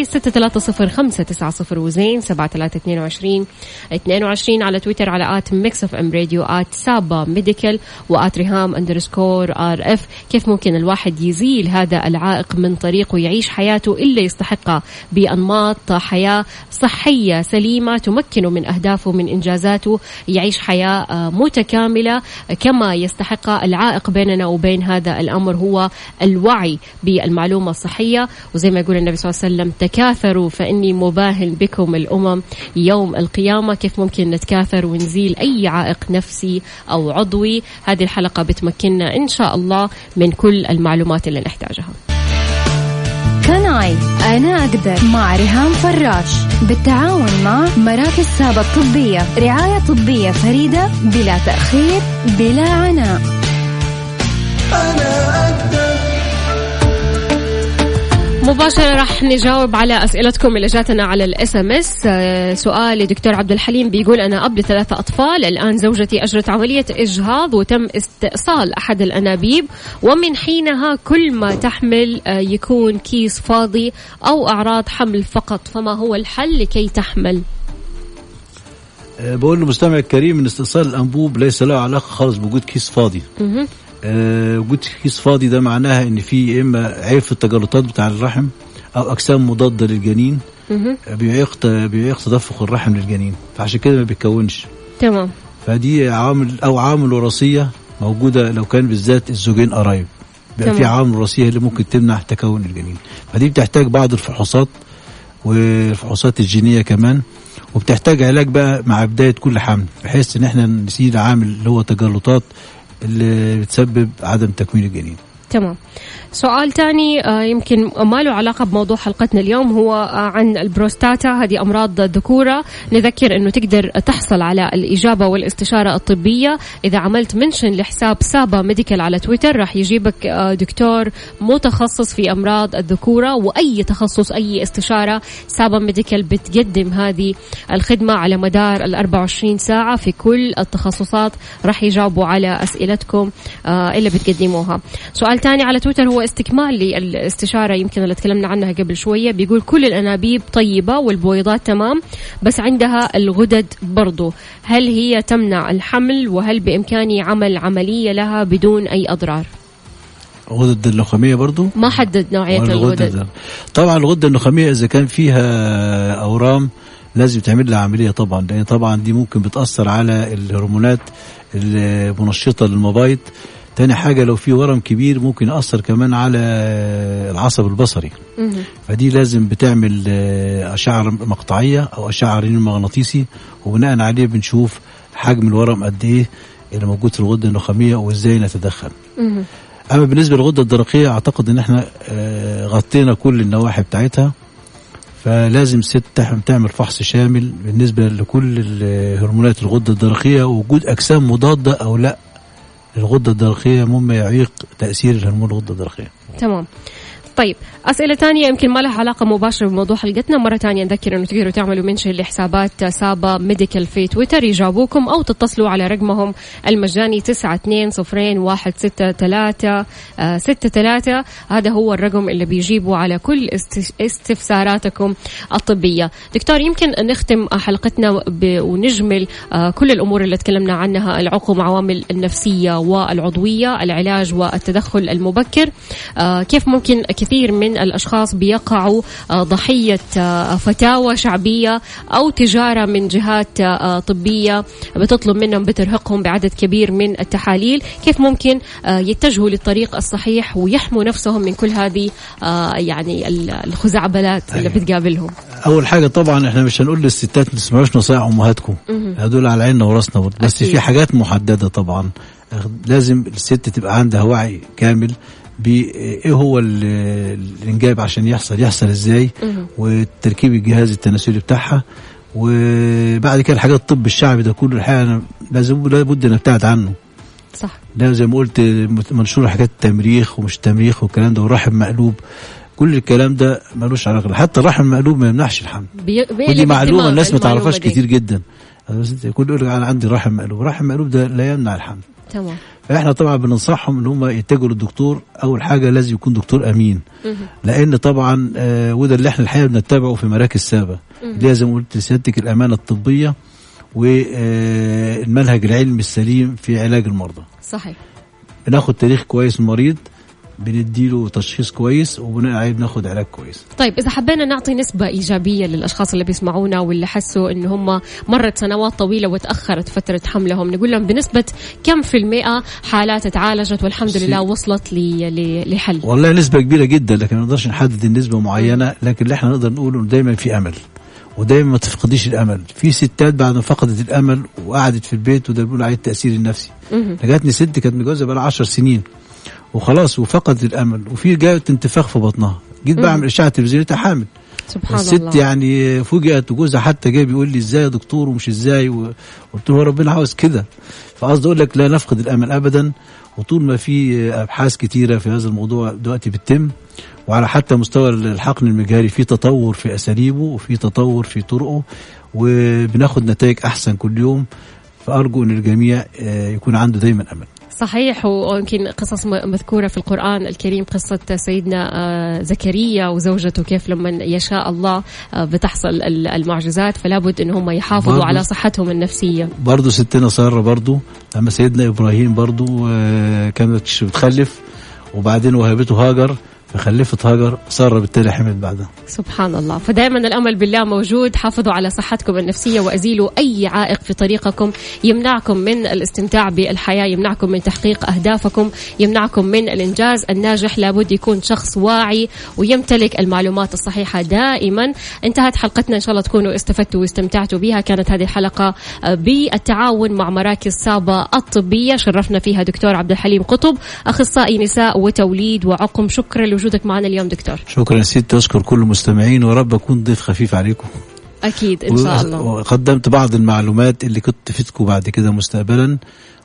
C: 630590 وزين 7322 22 على تويتر على ات ميكس اوف ام راديو ات سابا ميديكال وات ريهام اندرسكور ار اف كيف ممكن الواحد يزيل هذا العائق من طريقه يعيش حياته الا يستحقها بانماط حياه صحيه سليمه تمكنه من اهدافه من انجازاته يعيش حياه آه، متكامله كما يستحقها العائق بيننا وبين هذا الامر هو الوعي بالمعلومه الصحيه وزي ما يقول النبي صلى الله عليه وسلم تكاثروا فاني مباهل بكم الامم يوم القيامه كيف ممكن نتكاثر ونزيل اي عائق نفسي او عضوي هذه الحلقه بتمكننا ان شاء الله من كل المعلومات اللي نحتاجها
B: كناي أنا أقدر مع ريهام فراش بالتعاون مع مراكز سابا الطبية رعاية طبية فريدة بلا تأخير بلا عناء
A: أنا أقدر
C: مباشرة راح نجاوب على أسئلتكم اللي جاتنا على الاس ام اس سؤال لدكتور عبد الحليم بيقول أنا أب لثلاثة أطفال الآن زوجتي أجرت عملية إجهاض وتم استئصال أحد الأنابيب ومن حينها كل ما تحمل آه، يكون كيس فاضي أو أعراض حمل فقط فما هو الحل لكي تحمل
D: أه بقول للمستمع الكريم ان استئصال الانبوب ليس له علاقه خالص بوجود كيس فاضي
C: مهم.
D: أه وجود كيس فاضي ده معناها ان في يا اما عيب في التجلطات بتاع الرحم او اجسام مضاده للجنين
C: مهم.
D: آه، بيعيق بيعيق تدفق الرحم للجنين فعشان كده ما بيتكونش
C: تمام
D: فدي عوامل او عوامل وراثيه موجوده لو كان بالذات الزوجين قرايب بيبقى
C: تمام.
D: في عوامل وراثيه اللي ممكن تمنع تكون الجنين فدي بتحتاج بعض الفحوصات والفحوصات الجينيه كمان وبتحتاج علاج بقى مع بدايه كل حمل بحيث ان احنا نسيل عامل اللي هو تجلطات اللي بتسبب عدم تكوين الجنين
C: تمام سؤال تاني آه، يمكن ما له علاقة بموضوع حلقتنا اليوم هو آه، عن البروستاتا هذه أمراض الذكورة نذكر أنه تقدر تحصل على الإجابة والاستشارة الطبية إذا عملت منشن لحساب سابا ميديكال على تويتر راح يجيبك آه، دكتور متخصص في أمراض الذكورة وأي تخصص أي استشارة سابا ميديكال بتقدم هذه الخدمة على مدار ال 24 ساعة في كل التخصصات راح يجاوبوا على أسئلتكم آه، اللي بتقدموها سؤال تاني على تويتر هو استكمال للاستشارة يمكن اللي تكلمنا عنها قبل شوية بيقول كل الأنابيب طيبة والبويضات تمام بس عندها الغدد برضو هل هي تمنع الحمل وهل بإمكاني عمل عملية لها بدون أي أضرار
D: غدد النخاميه برضو
C: ما حدد نوعية
D: والغدة
C: الغدد
D: ده. طبعا الغده النخاميه اذا كان فيها اورام لازم تعمل لها عمليه طبعا لان طبعا دي ممكن بتاثر على الهرمونات المنشطه للمبايض تاني حاجه لو في ورم كبير ممكن ياثر كمان على العصب البصري
C: مهم.
D: فدي لازم بتعمل آه، اشعه مقطعيه او اشعه رنين مغناطيسي وبناء عليه بنشوف حجم الورم قد ايه اللي موجود في الغده النخاميه وازاي نتدخل
C: مهم.
D: اما بالنسبه للغده الدرقيه اعتقد ان احنا آه، غطينا كل النواحي بتاعتها فلازم ست تح- تعمل فحص شامل بالنسبه لكل ال- هرمونات الغده الدرقيه ووجود اجسام مضاده او لا الغده الدرقيه مما يعيق تاثير الهرمون الغده الدرقيه
C: تمام طيب أسئلة تانية يمكن ما لها علاقة مباشرة بموضوع حلقتنا مرة تانية نذكر أنه تقدروا تعملوا منشن لحسابات سابا ميديكال في تويتر يجاوبوكم أو تتصلوا على رقمهم المجاني تسعة اثنين صفرين واحد ستة ثلاثة آه، ستة ثلاثة هذا هو الرقم اللي بيجيبوا على كل است- استفساراتكم الطبية دكتور يمكن نختم حلقتنا ب- ونجمل آه، كل الأمور اللي تكلمنا عنها العقم عوامل النفسية والعضوية العلاج والتدخل المبكر آه، كيف ممكن كثير من الأشخاص بيقعوا آه، ضحية آه، فتاوى شعبية أو تجارة من جهات آه، طبية بتطلب منهم بترهقهم بعدد كبير من التحاليل كيف ممكن آه، يتجهوا للطريق الصحيح ويحموا نفسهم من كل هذه آه، يعني ال- الخزعبلات اللي
D: أيوة.
C: بتقابلهم
D: اول حاجه طبعا احنا مش هنقول للستات ما تسمعوش نصائح امهاتكم هدول على عيننا وراسنا برضه. بس
C: أكيد.
D: في حاجات محدده طبعا لازم الست تبقى عندها وعي كامل بايه هو ال- الانجاب عشان يحصل يحصل ازاي وتركيب الجهاز التناسلي بتاعها وبعد كده الحاجات الطب الشعبي ده كله الحقيقه أنا لازم لابد نبتعد عنه
C: صح
D: لا زي ما قلت منشور حاجات تمريخ ومش تمريخ والكلام ده والرحم مقلوب كل الكلام ده ملوش علاقه حتى الرحم المقلوب ما يمنعش الحمل
C: بي... بيقلب
D: ودي معلومه
C: الدماغ
D: الناس ما
C: المعلومة
D: تعرفهاش
C: دي.
D: كتير جدا بس انت كل يقول لك انا عندي رحم مقلوب الرحم المقلوب ده لا يمنع الحمل
C: تمام
D: فاحنا طبعا بننصحهم ان هم يتجهوا للدكتور اول حاجه لازم يكون دكتور امين لان طبعا آه وده اللي احنا الحقيقه بنتبعه في مراكز سابا لازم قلت لسيادتك الامانه الطبيه والمنهج العلمي السليم في علاج المرضى
C: صحيح
D: بناخد تاريخ كويس من المريض بنديله تشخيص كويس وبناء عليه بناخد علاج كويس
C: طيب إذا حبينا نعطي نسبة إيجابية للأشخاص اللي بيسمعونا واللي حسوا إن هم مرت سنوات طويلة وتأخرت فترة حملهم نقول لهم بنسبة كم في المئة حالات اتعالجت والحمد
D: سي-
C: لله وصلت ل- ل- لحل
D: والله نسبة كبيرة جدا لكن ما نقدرش نحدد النسبة معينة لكن اللي احنا نقدر نقوله إنه دايما في أمل ودايما ما تفقديش الأمل في ستات بعد ما فقدت الأمل وقعدت في البيت وده بيقول عليه التأثير النفسي
C: مهم.
D: جاتني ست كانت متجوزة بقى 10 سنين وخلاص وفقدت الأمل وفي جاءت انتفاخ في بطنها جيت بعمل إشعة تلفزيونية لقيتها حامل
C: سبحان
D: الست
C: الله
D: يعني فوجئت وجوزها حتى جاي بيقول لي ازاي يا دكتور ومش ازاي و- قلت له هو ربنا عاوز كده فقصدي اقول لك لا نفقد الامل ابدا وطول ما في ابحاث كتيره في هذا الموضوع دلوقتي بتتم وعلى حتى مستوى الحقن المجهري في تطور في اساليبه وفي تطور في طرقه وبناخد نتائج احسن كل يوم فارجو ان الجميع آه، يكون عنده دايما امل
C: صحيح ويمكن قصص م- مذكورة في القرآن الكريم قصة سيدنا آه، زكريا وزوجته كيف لما يشاء الله آه، بتحصل ال- المعجزات فلا بد ان هم يحافظوا
D: برضو-
C: على صحتهم النفسية
D: برضه ستنا ساره برضه لما سيدنا ابراهيم برضه آه، كانت بتخلف وبعدين وهبته هاجر فخلفت هاجر ساره بالتالي حملت بعدها
C: سبحان الله فدائما الامل بالله موجود حافظوا على صحتكم النفسيه وازيلوا اي عائق في طريقكم يمنعكم من الاستمتاع بالحياه يمنعكم من تحقيق اهدافكم يمنعكم من الانجاز الناجح لابد يكون شخص واعي ويمتلك المعلومات الصحيحه دائما انتهت حلقتنا ان شاء الله تكونوا استفدتوا واستمتعتوا بها كانت هذه الحلقه آه، بالتعاون مع مراكز سابا الطبيه شرفنا فيها دكتور عبد الحليم قطب اخصائي نساء وتوليد وعقم شكرا لوجودك معنا اليوم دكتور
D: شكرا يا سيدي اشكر كل المستمعين ورب اكون ضيف خفيف عليكم
C: اكيد ان شاء الله
D: وقدمت بعض المعلومات اللي كنت تفيدكم بعد كده مستقبلا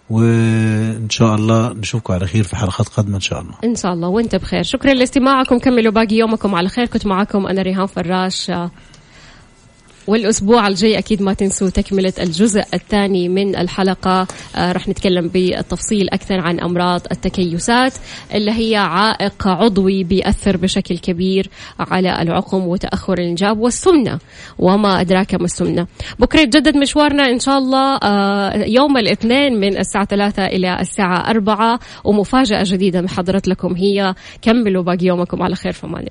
D: وان شاء الله نشوفكم على خير في حلقات قادمه ان شاء الله
C: ان شاء الله وانت بخير شكرا لاستماعكم كملوا باقي يومكم على خير كنت معكم انا ريهام فراش والاسبوع الجاي اكيد ما تنسوا تكمله الجزء الثاني من الحلقه آه رح نتكلم بالتفصيل اكثر عن امراض التكيسات اللي هي عائق عضوي بيأثر بشكل كبير على العقم وتاخر الانجاب والسمنه وما ادراك ما السمنه بكره يتجدد مشوارنا ان شاء الله آه يوم الاثنين من الساعه 3 الى الساعه 4 ومفاجاه جديده محضرت لكم هي كملوا باقي يومكم على خير فمان